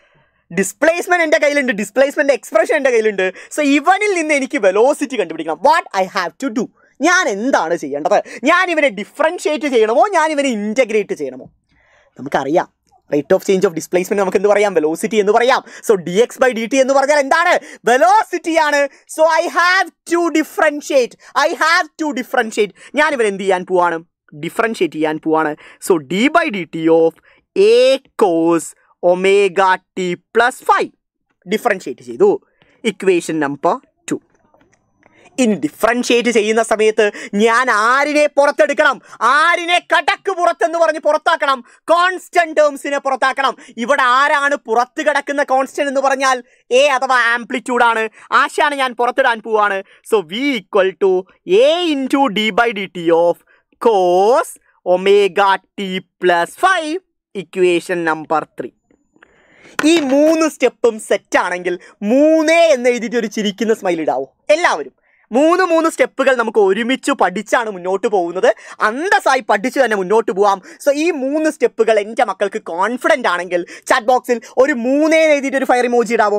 ഡിസ്പ്ലേസ്മെന്റ് എൻ്റെ കയ്യിലുണ്ട് ഡിസ്പ്ലേസ്മെന്റ് എക്സ്പ്രഷൻ എൻ്റെ കയ്യിലുണ്ട് സോ ഇവനിൽ നിന്ന് എനിക്ക് വെലോസിറ്റി കണ്ടുപിടിക്കണം what I have to do ഞാൻ എന്താണ് ചെയ്യേണ്ടത് ഞാൻ ഇവനെ ഡിഫറൻഷിയേറ്റ് ചെയ്യണമോ ഞാൻ ഇവനെ ഇൻറ്റഗ്രേറ്റ് ചെയ്യണമോ നമുക്കറിയാം rate of change of displacement നമുക്ക് എന്ത് പറയാം വെലോസിറ്റി എന്ന് പറയാം so d x by D t എന്ന് പറഞ്ഞാൽ എന്താണ് വെലോസിറ്റി ആണ് so I have to differentiate I have to differentiate ഞാൻ ഇവൻ എന്ത് ചെയ്യാൻ പോവാണ് ഡിഫറൻഷിയേറ്റ് ചെയ്യാൻ പോവാണ് so D by D T of a cos omega T plus five differentiate ചെയ്തു ഇക്വേഷൻ നമ്പർ ടു ഇനി ഡിഫറൻഷിയേറ്റ് ചെയ്യുന്ന സമയത്ത് ഞാൻ ആരിനെ പുറത്തെടുക്കണം ആരിനെ കടക്ക് പുറത്തെന്ന് പറഞ്ഞ് പുറത്താക്കണം കോൺസ്റ്റന്റ് ടേംസിനെ പുറത്താക്കണം ഇവിടെ ആരാണ് പുറത്ത് കിടക്കുന്ന കോൺസ്റ്റന്റ് എന്ന് പറഞ്ഞാൽ എ അഥവാ ആംപ്ലിറ്റ്യൂഡ് ആണ് ആശാണ് ഞാൻ പുറത്തിടാൻ പോവാണ് so v equal to a into d by D T of cos omega T plus five equation number three ഈ മൂന്ന് സ്റ്റെപ്പും സെറ്റ് ആണെങ്കിൽ മൂന്നേ എന്ന് എഴുതിയിട്ട് ഒരു ചിരിക്കുന്ന സ്മൈൽ ഇടാവോ എല്ലാവരും മൂന്ന് മൂന്ന് സ്റ്റെപ്പുകൾ നമുക്ക് ഒരുമിച്ച് പഠിച്ചാണ് മുന്നോട്ട് പോകുന്നത് അന്തസ്സായി പഠിച്ച് തന്നെ മുന്നോട്ട് പോവാം സോ ഈ മൂന്ന് സ്റ്റെപ്പുകൾ എൻ്റെ മക്കൾക്ക് കോൺഫിഡൻ്റ് ആണെങ്കിൽ ചാറ്റ് ബോക്സിൽ ഒരു മൂന്നേ എന്ന് എഴുതിയിട്ട് ഒരു ഫയർ ഇമോജി ഇടാവോ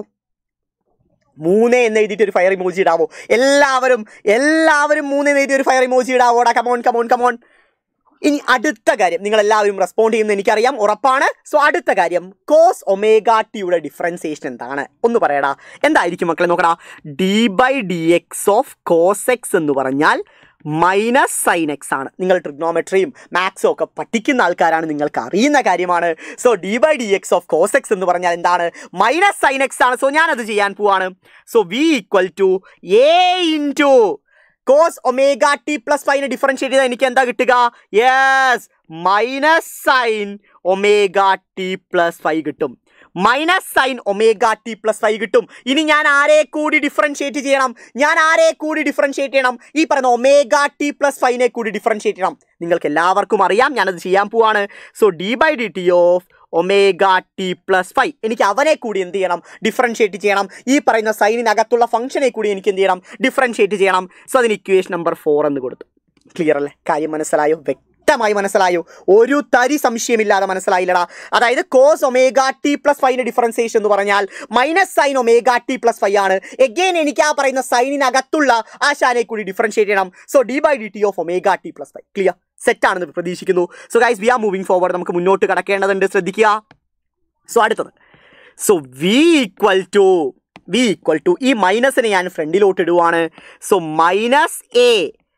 മൂന്ന് എന്ന് എഴുതിയിട്ട് ഒരു ഫയർ ഇമോജി ഇടാവോ എല്ലാവരും എല്ലാവരും മൂന്ന് എന്ന് എഴുതി ഒരു ഫയർ ഇമോജി ഇടാവോടാ കമോൺ കമോൺ കമോൺ ഇനി അടുത്ത കാര്യം നിങ്ങൾ എല്ലാവരും റെസ്പോണ്ട് ചെയ്യുന്ന എനിക്കറിയാം ഉറപ്പാണ് സോ അടുത്ത കാര്യം കോസ് ഒമേഗ ടിയുടെ ഡിഫറൻസിയേഷൻ എന്താണ് ഒന്ന് പറയടാ എന്തായിരിക്കും മക്കളെ നോക്കടാ d by d x of cos x എന്ന് പറഞ്ഞാൽ മൈനസ് സൈൻ എക്സ് ആണ് നിങ്ങൾ ട്രിഗ്നോമെട്രിയും മാത്സും ഒക്കെ പഠിക്കുന്ന ആൾക്കാരാണ് നിങ്ങൾക്ക് അറിയുന്ന കാര്യമാണ് so D by d x of cos x എന്ന് പറഞ്ഞാൽ എന്താണ് മൈനസ് സൈൻ എക്സ് ആണ് സോ ഞാനത് ചെയ്യാൻ പോവാണ് so v equal to a into cos omega T plus ഫൈവിനെ ഡിഫറൻഷിയേറ്റ് ചെയ്താൽ എനിക്ക് എന്താ കിട്ടുക yes minus sine omega T plus five കിട്ടും minus sine omega T plus five കിട്ടും ഇനി ഞാൻ ആരെ കൂടി ഡിഫറൻഷിയേറ്റ് ചെയ്യണം ഞാൻ ആരെ കൂടി ഡിഫറൻഷിയേറ്റ് ചെയ്യണം ഈ പറയുന്ന ഒമേഗ ടി പ്ലസ് ഫൈവിനെ കൂടി ഡിഫറൻഷിയേറ്റ് ചെയ്യണം നിങ്ങൾക്ക് എല്ലാവർക്കും അറിയാം ഞാനത് ചെയ്യാൻ പോവാണ് so D by D T of omega T plus five എനിക്ക് അവനെ കൂടി എന്ത് ചെയ്യണം ഡിഫറൻഷിയേറ്റ് ചെയ്യണം ഈ പറയുന്ന സൈനിനകത്തുള്ള ഫംഗ്ഷനെ കൂടി എനിക്ക് എന്ത് ചെയ്യണം ഡിഫറൻഷിയേറ്റ് ചെയ്യണം സോ അതിന് ഇക്വേഷൻ നമ്പർ ഫോർ എന്ന് കൊടുത്തു ക്ലിയർ അല്ലേ കാര്യം മനസ്സിലായോ വ്യക്തമായി മനസ്സിലായോ ഒരു തരി സംശയമില്ലാതെ മനസ്സിലായില്ലടാ അതായത് കോസ് ഒമേഗ ടി പ്ലസ് ഫൈവിന്റെ ഡിഫറൻസിയേഷൻ എന്ന് പറഞ്ഞാൽ minus sine omega T plus five ആണ് എഗെയിൻ എനിക്ക് ആ പറയുന്ന സൈനിനകത്തുള്ള ആ ശാനെ കൂടി ഡിഫറൻഷിയേറ്റ് ചെയ്യണം so D by D T of omega T plus five clear set ആണെന്ന് പ്രതീക്ഷിക്കുന്നു so guys we are moving forward നമുക്ക് മുന്നോട്ട് കടക്കേണ്ടതുണ്ട് ശ്രദ്ധിക്കുക സോ അടുത്തത് so v equal to v equal to ഈ മൈനസിനെ ഞാൻ ഫ്രണ്ടിലോട്ട് ഇടുവാണ് so minus a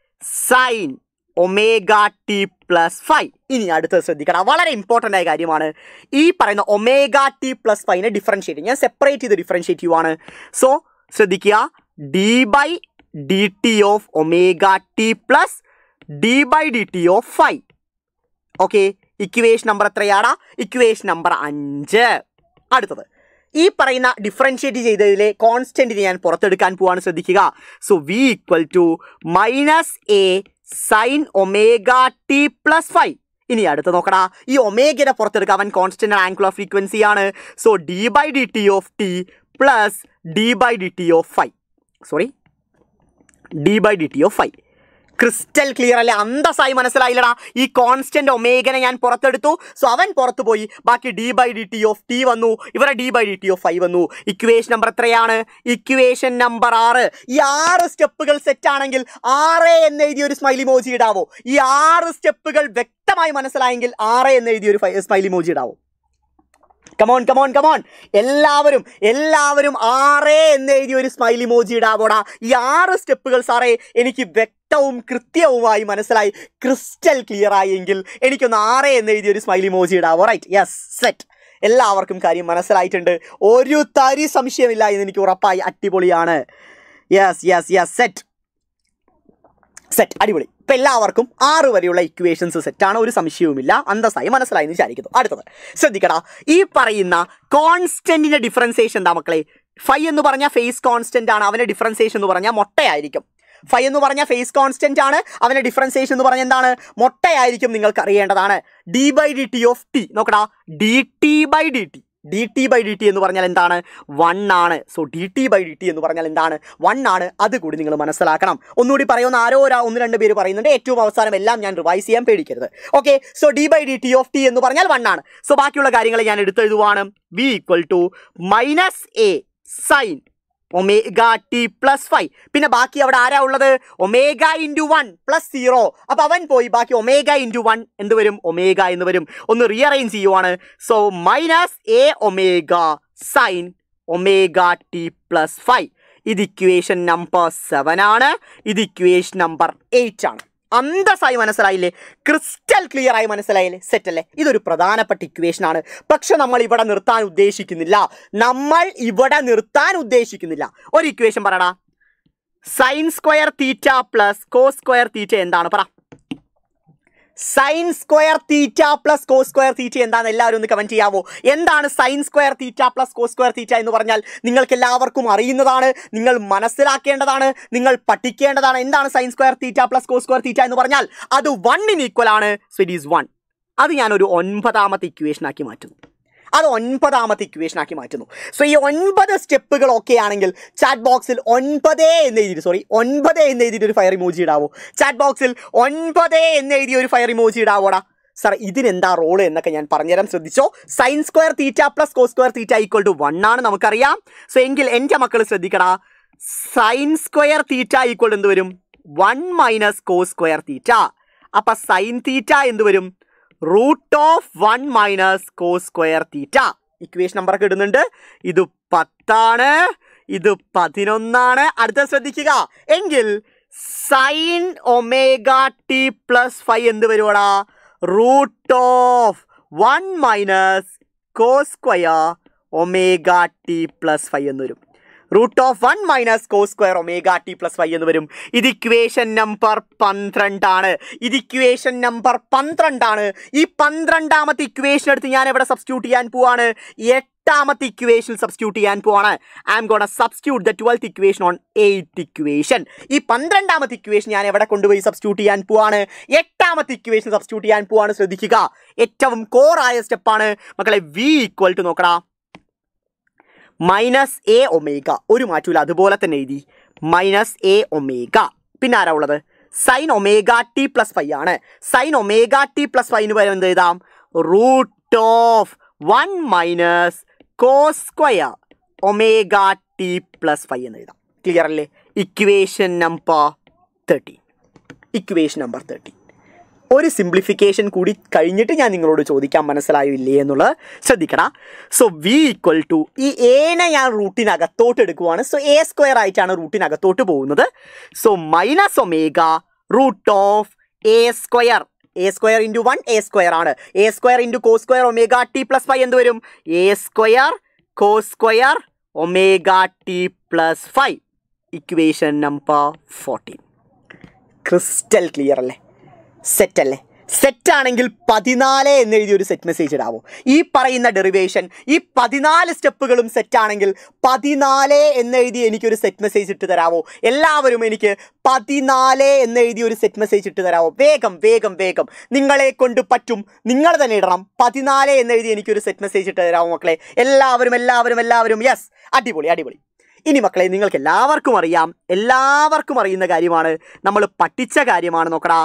sine omega T plus five ഇനി അടുത്തത് ശ്രദ്ധിക്കണം വളരെ ഇമ്പോർട്ടൻ്റ് ആയ കാര്യമാണ് ഈ പറയുന്ന ഒമേഗ ടി പ്ലസ് ഫൈവിനെ ഡിഫറൻഷിയേറ്റ് ഞാൻ സെപ്പറേറ്റ് ചെയ്ത് ഡിഫറൻഷിയേറ്റ് ചെയ്യുവാണ് സോ ശ്രദ്ധിക്കുക d by D T of omega T plus d by D T of five okay equation number എത്രയാടാ ഇക്വേഷൻ നമ്പർ അഞ്ച് അടുത്തത് ഈ പറയുന്ന ഡിഫറൻഷിയേറ്റ് ചെയ്തതിലെ കോൺസ്റ്റന്റിനെ ഞാൻ പുറത്തെടുക്കാൻ പോവാണ് ശ്രദ്ധിക്കുക so v equal to minus a sine omega T plus five ഇനി അടുത്ത് നോക്കടാ ഈ ഒമേഗനെ പുറത്തെടുക്കുക അവൻ കോൺസ്റ്റന്റ് ആംഗുലർ ഫ്രീക്വൻസി ആണ് so D by D T of t plus d by D T of five sorry d by D T of five crystal clear അല്ലേ അന്തസ്സായി മനസ്സിലായില്ലടാ ഈ കോൺസ്റ്റന്റ് ഒമേഗനെ ഞാൻ പുറത്തെടുത്തു സോ അവൻ പുറത്തു പോയി ബാക്കി D by D T of t വന്നു ഇവരെ d by D T of five വന്നു ഇക്വേഷൻ നമ്പർ എത്രയാണ് ഇക്വേഷൻ നമ്പർ ആറ് ഈ ആറ് സ്റ്റെപ്പുകൾ സെറ്റ് ആണെങ്കിൽ ആറ് എന്ന് എഴുതിയ ഒരു സ്മൈലി മോജി ഇടാവോ ഈ ആറ് സ്റ്റെപ്പുകൾ വ്യക്തമായി മനസ്സിലായെങ്കിൽ ആറ് എന്ന് എഴുതിയ ഒരു സ്മൈലി മോജി ഇടാവോ കമോൺ കമോൺ കമോൺ എല്ലാവരും എല്ലാവരും ആറേ എന്ന് എഴുതിയ ഒരു സ്മൈലി മോജി ഇടാവോടാ ഈ ആറ് സ്റ്റെപ്പുകൾ സാറേ എനിക്ക് വ്യക്തവും കൃത്യവുമായി മനസ്സിലായി ക്രിസ്റ്റൽ ക്ലിയർ ആയെങ്കിൽ എനിക്കൊന്ന് ആറേ എന്ന് എഴുതിയ ഒരു സ്മൈലി മോജി ഇടാവോ റൈറ്റ് യെസ് സെറ്റ് എല്ലാവർക്കും കാര്യം മനസ്സിലായിട്ടുണ്ട് ഒരു തരി സംശയമില്ല എന്ന് എനിക്ക് ഉറപ്പായി അടിപൊളിയാണ് yes yes yes set set അടിപൊളി ഇപ്പം എല്ലാവർക്കും ആറ് വരെയുള്ള ഇക്വേഷൻസ് സെറ്റാണ് ഒരു സംശയവുമില്ല അന്തസ്സായി മനസ്സിലായി എന്ന് വിചാരിക്കുന്നു അടുത്തത് ശ്രദ്ധിക്കടാ ഈ പറയുന്ന കോൺസ്റ്റന്റിന്റെ ഡിഫറൻസിയേഷൻ എന്താ മക്കളെ ഫൈ എന്ന് പറഞ്ഞാൽ ഫേസ് കോൺസ്റ്റന്റ് ആണ് അവന്റെ ഡിഫറൻസിയേഷൻ എന്ന് പറഞ്ഞാൽ മുട്ടയായിരിക്കും ഫൈ എന്ന് പറഞ്ഞാൽ ഫേസ് കോൺസ്റ്റന്റ് ആണ് അവന്റെ ഡിഫറൻസിയേഷൻ എന്ന് പറഞ്ഞാൽ എന്താണ് മുട്ടയായിരിക്കും നിങ്ങൾക്ക് അറിയേണ്ടതാണ് d by D T of t നോക്കടാ d t by D t d t by D t എന്ന് പറഞ്ഞാൽ എന്താണ് വൺ ആണ് so d t by D t എന്ന് പറഞ്ഞാൽ എന്താണ് വൺ ആണ് അത് കൂടി നിങ്ങൾ മനസ്സിലാക്കണം ഒന്നുകൂടി പറയുന്ന ആരോ ഒരാ ഒന്ന് രണ്ട് പേര് പറയുന്നുണ്ട് ഏറ്റവും അവസാനം എല്ലാം ഞാൻ റിവൈസ് ചെയ്യാൻ പേടിക്കരുത് okay so D by D T of t എന്ന് പറഞ്ഞാൽ വൺ ആണ് സോ ബാക്കിയുള്ള കാര്യങ്ങൾ ഞാൻ എടുത്തെഴുതുവാണ് v equal to minus a sine omega T plus five പിന്നെ ബാക്കി അവിടെ ആരാ ഉള്ളത് omega into one plus zero അപ്പൊ അവൻ പോയി ബാക്കി ഒമേഗ ഇൻറ്റു വൺ എന്ത് വരും ഒമേഗ എന്ന് വരും ഒന്ന് റീഅറേഞ്ച് ചെയ്യുവാണ് so minus A omega sine omega T plus five ഇത് ഇക്വേഷൻ നമ്പർ സെവൻ ആണ് ഇത് ഇക്വേഷൻ നമ്പർ എയ്റ്റ് ആണ് അന്തസ്സായി മനസ്സിലായില്ലേ ക്രിസ്റ്റൽ ക്ലിയർ ആയി മനസ്സിലായില്ലേ സെറ്റ് അല്ലേ ഇതൊരു പ്രധാനപ്പെട്ട ഇക്വേഷൻ ആണ് പക്ഷെ നമ്മൾ ഇവിടെ നിർത്താൻ ഉദ്ദേശിക്കുന്നില്ല നമ്മൾ ഇവിടെ നിർത്താൻ ഉദ്ദേശിക്കുന്നില്ല ഒരു ഇക്വേഷൻ പറയടാ sine square theta plus cos square theta എന്താണ് പറ sine square theta plus cos square theta എന്താണെന്ന് എല്ലാവരും ഒന്ന് കമന്റ് ചെയ്യാവോ എന്താണ് sine square theta plus cos square theta എന്ന് പറഞ്ഞാൽ നിങ്ങൾക്ക് എല്ലാവർക്കും അറിയുന്നതാണ് നിങ്ങൾ മനസ്സിലാക്കേണ്ടതാണ് നിങ്ങൾ പഠിക്കേണ്ടതാണ് എന്താണ് sine square theta plus cos square theta എന്ന് പറഞ്ഞാൽ അത് വണ്ണിന് ഈക്വൽ ആണ് സോ ഇറ്റ് ഈസ് വൺ അത് ഞാനൊരു ഒൻപതാമത്തെ ഇക്വേഷൻ ആക്കി മാറ്റുന്നു അത് ഒൻപതാമത്തെ ഇക്വേഷൻ ആക്കി മാറ്റുന്നു സോ ഈ ഒൻപത് സ്റ്റെപ്പുകൾ ഒക്കെ ആണെങ്കിൽ ചാറ്റ് ബോക്സിൽ ഒൻപതേ എന്ന് എഴുതി സോറി ഒൻപത് എന്ന് എഴുതിയിട്ട് ഒരു ഫയർ ഇമോജി ഇടാവോ ചാറ്റ് ബോക്സിൽ ഒൻപതേ എന്ന് എഴുതി ഒരു ഫയർ ഇമോജി ഇടാവോടാ സാർ ഇതിനെന്താ റോള് എന്നൊക്കെ ഞാൻ പറഞ്ഞുതരാൻ ശ്രദ്ധിച്ചോ sine square theta plus cos square theta equal to one ആണ് നമുക്കറിയാം സോ എങ്കിൽ എൻ്റെ മക്കൾ ശ്രദ്ധിക്കടാ സൈൻ സ്ക്വയർ തീറ്റ ഈക്വൽ എന്ത് വരും one minus cos square theta അപ്പൊ സൈൻ തീറ്റ എന്ത് വരും root of one minus cos square theta equation നമ്പറൊക്കെ ഇടുന്നുണ്ട് ഇത് പത്താണ് ഇത് പതിനൊന്നാണ് അടുത്ത ശ്രദ്ധിക്കുക എങ്കിൽ sine omega T plus five എന്ത് വരുവാടാ root of one minus cos square omega T plus five എന്ന് വരും root of one minus cos square omega T plus five എന്ന് വരും ഇത് ഇക്വേഷൻ നമ്പർ പന്ത്രണ്ടാണ് ഇത് ഇക്വേഷൻ നമ്പർ പന്ത്രണ്ടാണ് ഈ പന്ത്രണ്ടാമത്തെ ഇക്വേഷൻ എടുത്ത് ഞാൻ എവിടെ സബ്സ്റ്റിറ്റ്യൂട്ട് ചെയ്യാൻ പോവാണ് എട്ടാമത്തെ ഇക്വേഷൻ സബ്സ്റ്റിറ്റ്യൂട്ട് ചെയ്യാൻ പോവാണ് I'm gonna substitute the twelfth equation on eight equation ഈ പന്ത്രണ്ടാമത്തെ ഇക്വേഷൻ ഞാൻ എവിടെ കൊണ്ടുപോയി സബ്സ്റ്റിറ്റ്യൂട്ട് ചെയ്യാൻ പോവാണ് എട്ടാമത്തെ ഇക്വേഷൻ സബ്സ്റ്റിറ്റ്യൂട്ട് ചെയ്യാൻ പോവാണ് ശ്രദ്ധിക്കുക ഏറ്റവും കോറായ സ്റ്റെപ്പാണ് മക്കളെ വി ഈക്വൽ ടു നോക്കടാ മൈനസ് എ ഒമേഗ ഒരു മാറ്റൂല അതുപോലെ തന്നെ എഴുതി മൈനസ് എ ഒമേഗ പിന്നെ ആരാ ഉള്ളത് sine omega T plus five ആണ് സൈൻ ഒമേഗ ടി പ്ലസ് ഫൈവിന് പകരം എന്ത് എഴുതാം root of one minus cos square omega T plus five എന്ന് എഴുതാം ക്ലിയർ അല്ലേ equation number thirteen equation number thirteen ഒരു സിംപ്ലിഫിക്കേഷൻ കൂടി കഴിഞ്ഞിട്ട് ഞാൻ നിങ്ങളോട് ചോദിക്കാൻ മനസ്സിലായോ ഇല്ലേ എന്നുള്ളത് ശ്രദ്ധിക്കടാ സോ വി ഈക്വൽ ടു ഈ എനെ ഞാൻ റൂട്ടിനകത്തോട്ട് എടുക്കുവാണ് സോ എ സ്ക്വയർ ആയിട്ടാണ് റൂട്ടിനകത്തോട്ട് പോകുന്നത് so minus omega root of A square A square into one a square ആണ് a square into cos square omega T plus five എന്ത് വരും A square cos square omega T plus five equation number fourteen crystal clear അല്ലേ set അല്ലേ set ആണെങ്കിൽ പതിനാല് എന്ന് എഴുതി ഒരു സെറ്റ് മെസ്സേജ് ഇടാവോ ഈ പറയുന്ന ഡെറിവേഷൻ ഈ പതിനാല് സ്റ്റെപ്പുകളും സെറ്റ് ആണെങ്കിൽ പതിനാല് എന്ന് എഴുതി എനിക്കൊരു സെറ്റ് മെസ്സേജ് ഇട്ട് തരാവോ എല്ലാവരും എനിക്ക് പതിനാല് എന്ന് എഴുതി ഒരു സെറ്റ് മെസ്സേജ് ഇട്ട് തരാവോ വേഗം വേഗം വേഗം നിങ്ങളെ കൊണ്ട് പറ്റും നിങ്ങൾ തന്നെ ഇടണം പതിനാല് എന്ന് എഴുതി എനിക്കൊരു സെറ്റ് മെസ്സേജ് ഇട്ട് തരാവോ മക്കളെ എല്ലാവരും എല്ലാവരും എല്ലാവരും യെസ് അടിപൊളി അടിപൊളി ഇനി മക്കളെ നിങ്ങൾക്ക് എല്ലാവർക്കും അറിയാം എല്ലാവർക്കും അറിയുന്ന കാര്യമാണ് നമ്മൾ പഠിച്ച കാര്യമാണ് നോക്കടാ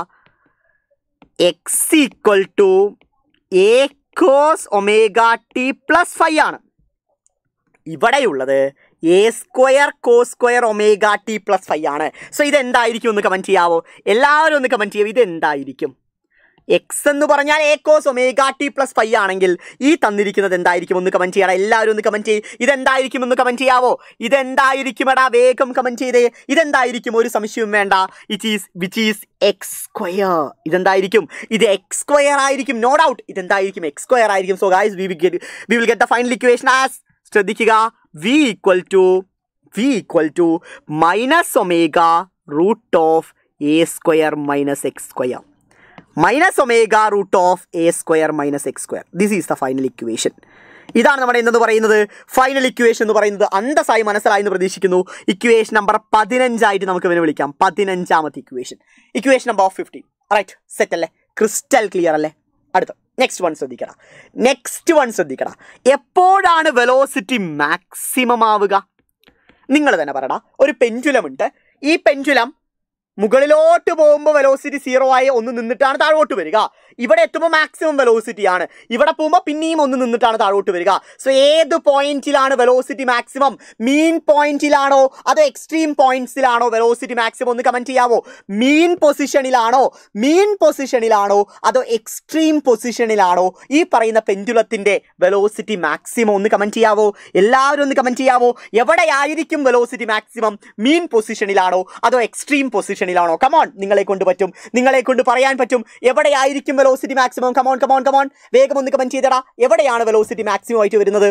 x equal to A cos omega T plus five ആണ് ഇവിടെയുള്ളത് a square cos square omega T plus five ആണ് സോ ഇതെന്തായിരിക്കും ഒന്ന് കമൻറ്റ് ചെയ്യാവോ എല്ലാവരും ഒന്ന് കമൻറ്റ് ചെയ്യാവോ ഇതെന്തായിരിക്കും എക്സ് എന്ന് പറഞ്ഞാൽ a cos omega T plus five ആണെങ്കിൽ ഈ തന്നിരിക്കുന്നത് എന്തായിരിക്കും ഒന്ന് കമൻറ്റ് ചെയ്യണം എല്ലാവരും ഒന്ന് കമൻറ്റ് ചെയ്യും ഇതെന്തായിരിക്കും ഒന്ന് കമൻറ്റ് ചെയ്യാവോ ഇതെന്തായിരിക്കും എടാ വേഗം കമൻറ്റ് ചെയ്തേ ഇതെന്തായിരിക്കും ഒരു സംശയവും വേണ്ട it is which is x square ഇതെന്തായിരിക്കും ഇത് എക്സ് സ്ക്വയർ ആയിരിക്കും നോ ഡൗട്ട് ഇതെന്തായിരിക്കും എക്സ് സ്ക്വയർ ആയിരിക്കും so guys we will get we will get the final equation as ശ്രദ്ധിക്കുക v equal to v equal to minus omega root of A square minus X square minus omega root of A square minus X square this is the final equation ഇതാണ് നമ്മുടെ എന്തെന്ന് പറയുന്നത് final equation എന്ന് പറയുന്നത് അന്തസ്സായി മനസ്സിലായി എന്ന് പ്രതീക്ഷിക്കുന്നു equation number പതിനഞ്ചായിട്ട് നമുക്ക് ഇവനെ വിളിക്കാം പതിനഞ്ചാമത്തെ equation equation number fifteen right set അല്ലേ ക്രിസ്റ്റൽ ക്ലിയർ അല്ലേ അടുത്ത നെക്സ്റ്റ് വൺ ശ്രദ്ധിക്കടാ നെക്സ്റ്റ് വൺ ശ്രദ്ധിക്കടാ എപ്പോഴാണ് വെലോസിറ്റി മാക്സിമം ആവുക നിങ്ങൾ തന്നെ പറയടാ ഒരു പെൻഡുലം ഉണ്ട് ഈ പെൻഡുലം മുകളിലോട്ട് പോകുമ്പോൾ വെലോസിറ്റി സീറോ ആയി ഒന്ന് നിന്നിട്ടാണ് താഴോട്ട് വരിക ഇവിടെ എത്തുമ്പോൾ മാക്സിമം വെലോസിറ്റി ആണ് ഇവിടെ പോകുമ്പോൾ പിന്നെയും ഒന്ന് നിന്നിട്ടാണ് താഴോട്ട് വരിക സോ ഏത് പോയിന്റിലാണ് വെലോസിറ്റി മാക്സിമം മീൻ പോയിന്റിലാണോ അതോ എക്സ്ട്രീം പോയിന്റ്സിലാണോ വെലോസിറ്റി മാക്സിമം ഒന്ന് കമന്റ് ചെയ്യാവോ മീൻ പൊസിഷനിലാണോ മീൻ പൊസിഷനിലാണോ അതോ എക്സ്ട്രീം പൊസിഷനിലാണോ ഈ പറയുന്ന പെൻഡുലത്തിന്റെ വെലോസിറ്റി മാക്സിമം ഒന്ന് കമന്റ് ചെയ്യാവോ എല്ലാവരും ഒന്ന് കമന്റ് ചെയ്യാവോ എവിടെയായിരിക്കും വെലോസിറ്റി മാക്സിമം മീൻ പൊസിഷനിലാണോ അതോ എക്സ്ട്രീം പൊസിഷനിലാണോ കമോൺ നിങ്ങളെ കൊണ്ട് പറ്റും നിങ്ങളെ കൊണ്ട് പറയാൻ പറ്റും എവിടെയായിരിക്കും velocity maximum come on come on come on വേഗം ഒന്ന് കമന്റ് ചെയ്തടാ എവിടെയാണ് വെലോസിറ്റി മാക്സിമം ആയിട്ട് വരുന്നത്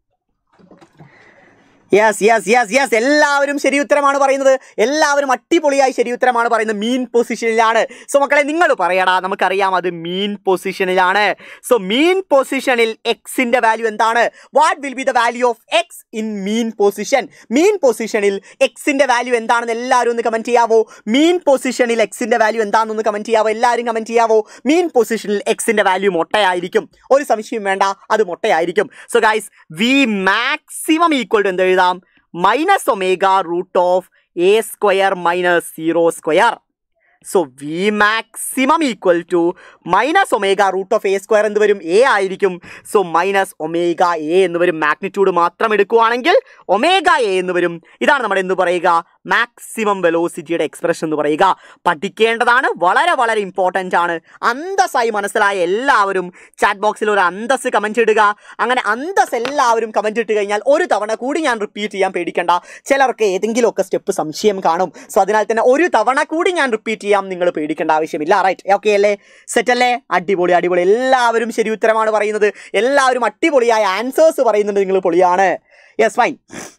യെസ് യെസ് യെസ് യെസ് എല്ലാവരും ശരി ഉത്തരമാണ് പറയുന്നത് എല്ലാവരും അടിപൊളിയായി ശരി ഉത്തരമാണ് പറയുന്നത് മീൻ പൊസിഷനിലാണ് സോ മക്കളെ നിങ്ങൾ പറയടാ നമുക്കറിയാം അത് മീൻ പൊസിഷനിലാണ് സോ മീൻ പൊസിഷനിൽ എക്സിന്റെ വാല്യൂ എന്താണ് what will be the value of X in mean position mean പൊസിഷനിൽ എക്സിന്റെ വാല്യൂ എന്താണെന്ന് എല്ലാവരും ഒന്ന് കമന്റ് ചെയ്യാവോ മീൻ പൊസിഷനിൽ എക്സിന്റെ വാല്യൂ എന്താണെന്നൊന്ന് കമന്റ് ചെയ്യാവോ എല്ലാവരും കമന്റ് ചെയ്യാവോ മീൻ പൊസിഷനിൽ എക്സിന്റെ വാല്യൂ മുട്ടയായിരിക്കും ഒരു സംശയം വേണ്ട അത് മുട്ടയായിരിക്കും so guys V maximum equal to എന്ത് എഴുതാം minus omega root of A square minus zero square so V maximum equal to minus omega root of A square എന്ന് വരും എ ആയിരിക്കും സോ മൈനസ് ഒമേഗ എ എന്ന് വരും magnitude മാത്രം എടുക്കുവാണെങ്കിൽ omega A എന്ന് വരും ഇതാണ് നമ്മൾ എന്ത് പറയുക മാക്സിമം വെലോസിറ്റിയുടെ എക്സ്പ്രഷൻ എന്ന് പറയുക പഠിക്കേണ്ടതാണ് വളരെ വളരെ ഇമ്പോർട്ടൻ്റ് ആണ് അന്തസ്സായി മനസ്സിലായ എല്ലാവരും ചാറ്റ് ബോക്സിൽ ഒരു അന്തസ് കമൻറ്റ് ഇടുക അങ്ങനെ അന്തസ് എല്ലാവരും കമൻറ്റ് ഇട്ട് കഴിഞ്ഞാൽ ഒരു തവണ കൂടി ഞാൻ റിപ്പീറ്റ് ചെയ്യാൻ പേടിക്കണ്ട ചിലർക്ക് ഏതെങ്കിലുമൊക്കെ സ്റ്റെപ്പ് സംശയം കാണും സോ അതിനാൽ തന്നെ ഒരു തവണ കൂടി ഞാൻ റിപ്പീറ്റ് ചെയ്യാം നിങ്ങൾ പേടിക്കേണ്ട ആവശ്യമില്ല റൈറ്റ് ഓക്കെ അല്ലേ സെറ്റ് അല്ലേ അടിപൊളി അടിപൊളി എല്ലാവരും ശരി ഉത്തരമാണ് പറയുന്നത് എല്ലാവരും അടിപൊളിയായ ആൻസേഴ്സ് പറയുന്നുണ്ട് നിങ്ങൾ പൊളിയാണ് യെസ് ഫൈൻ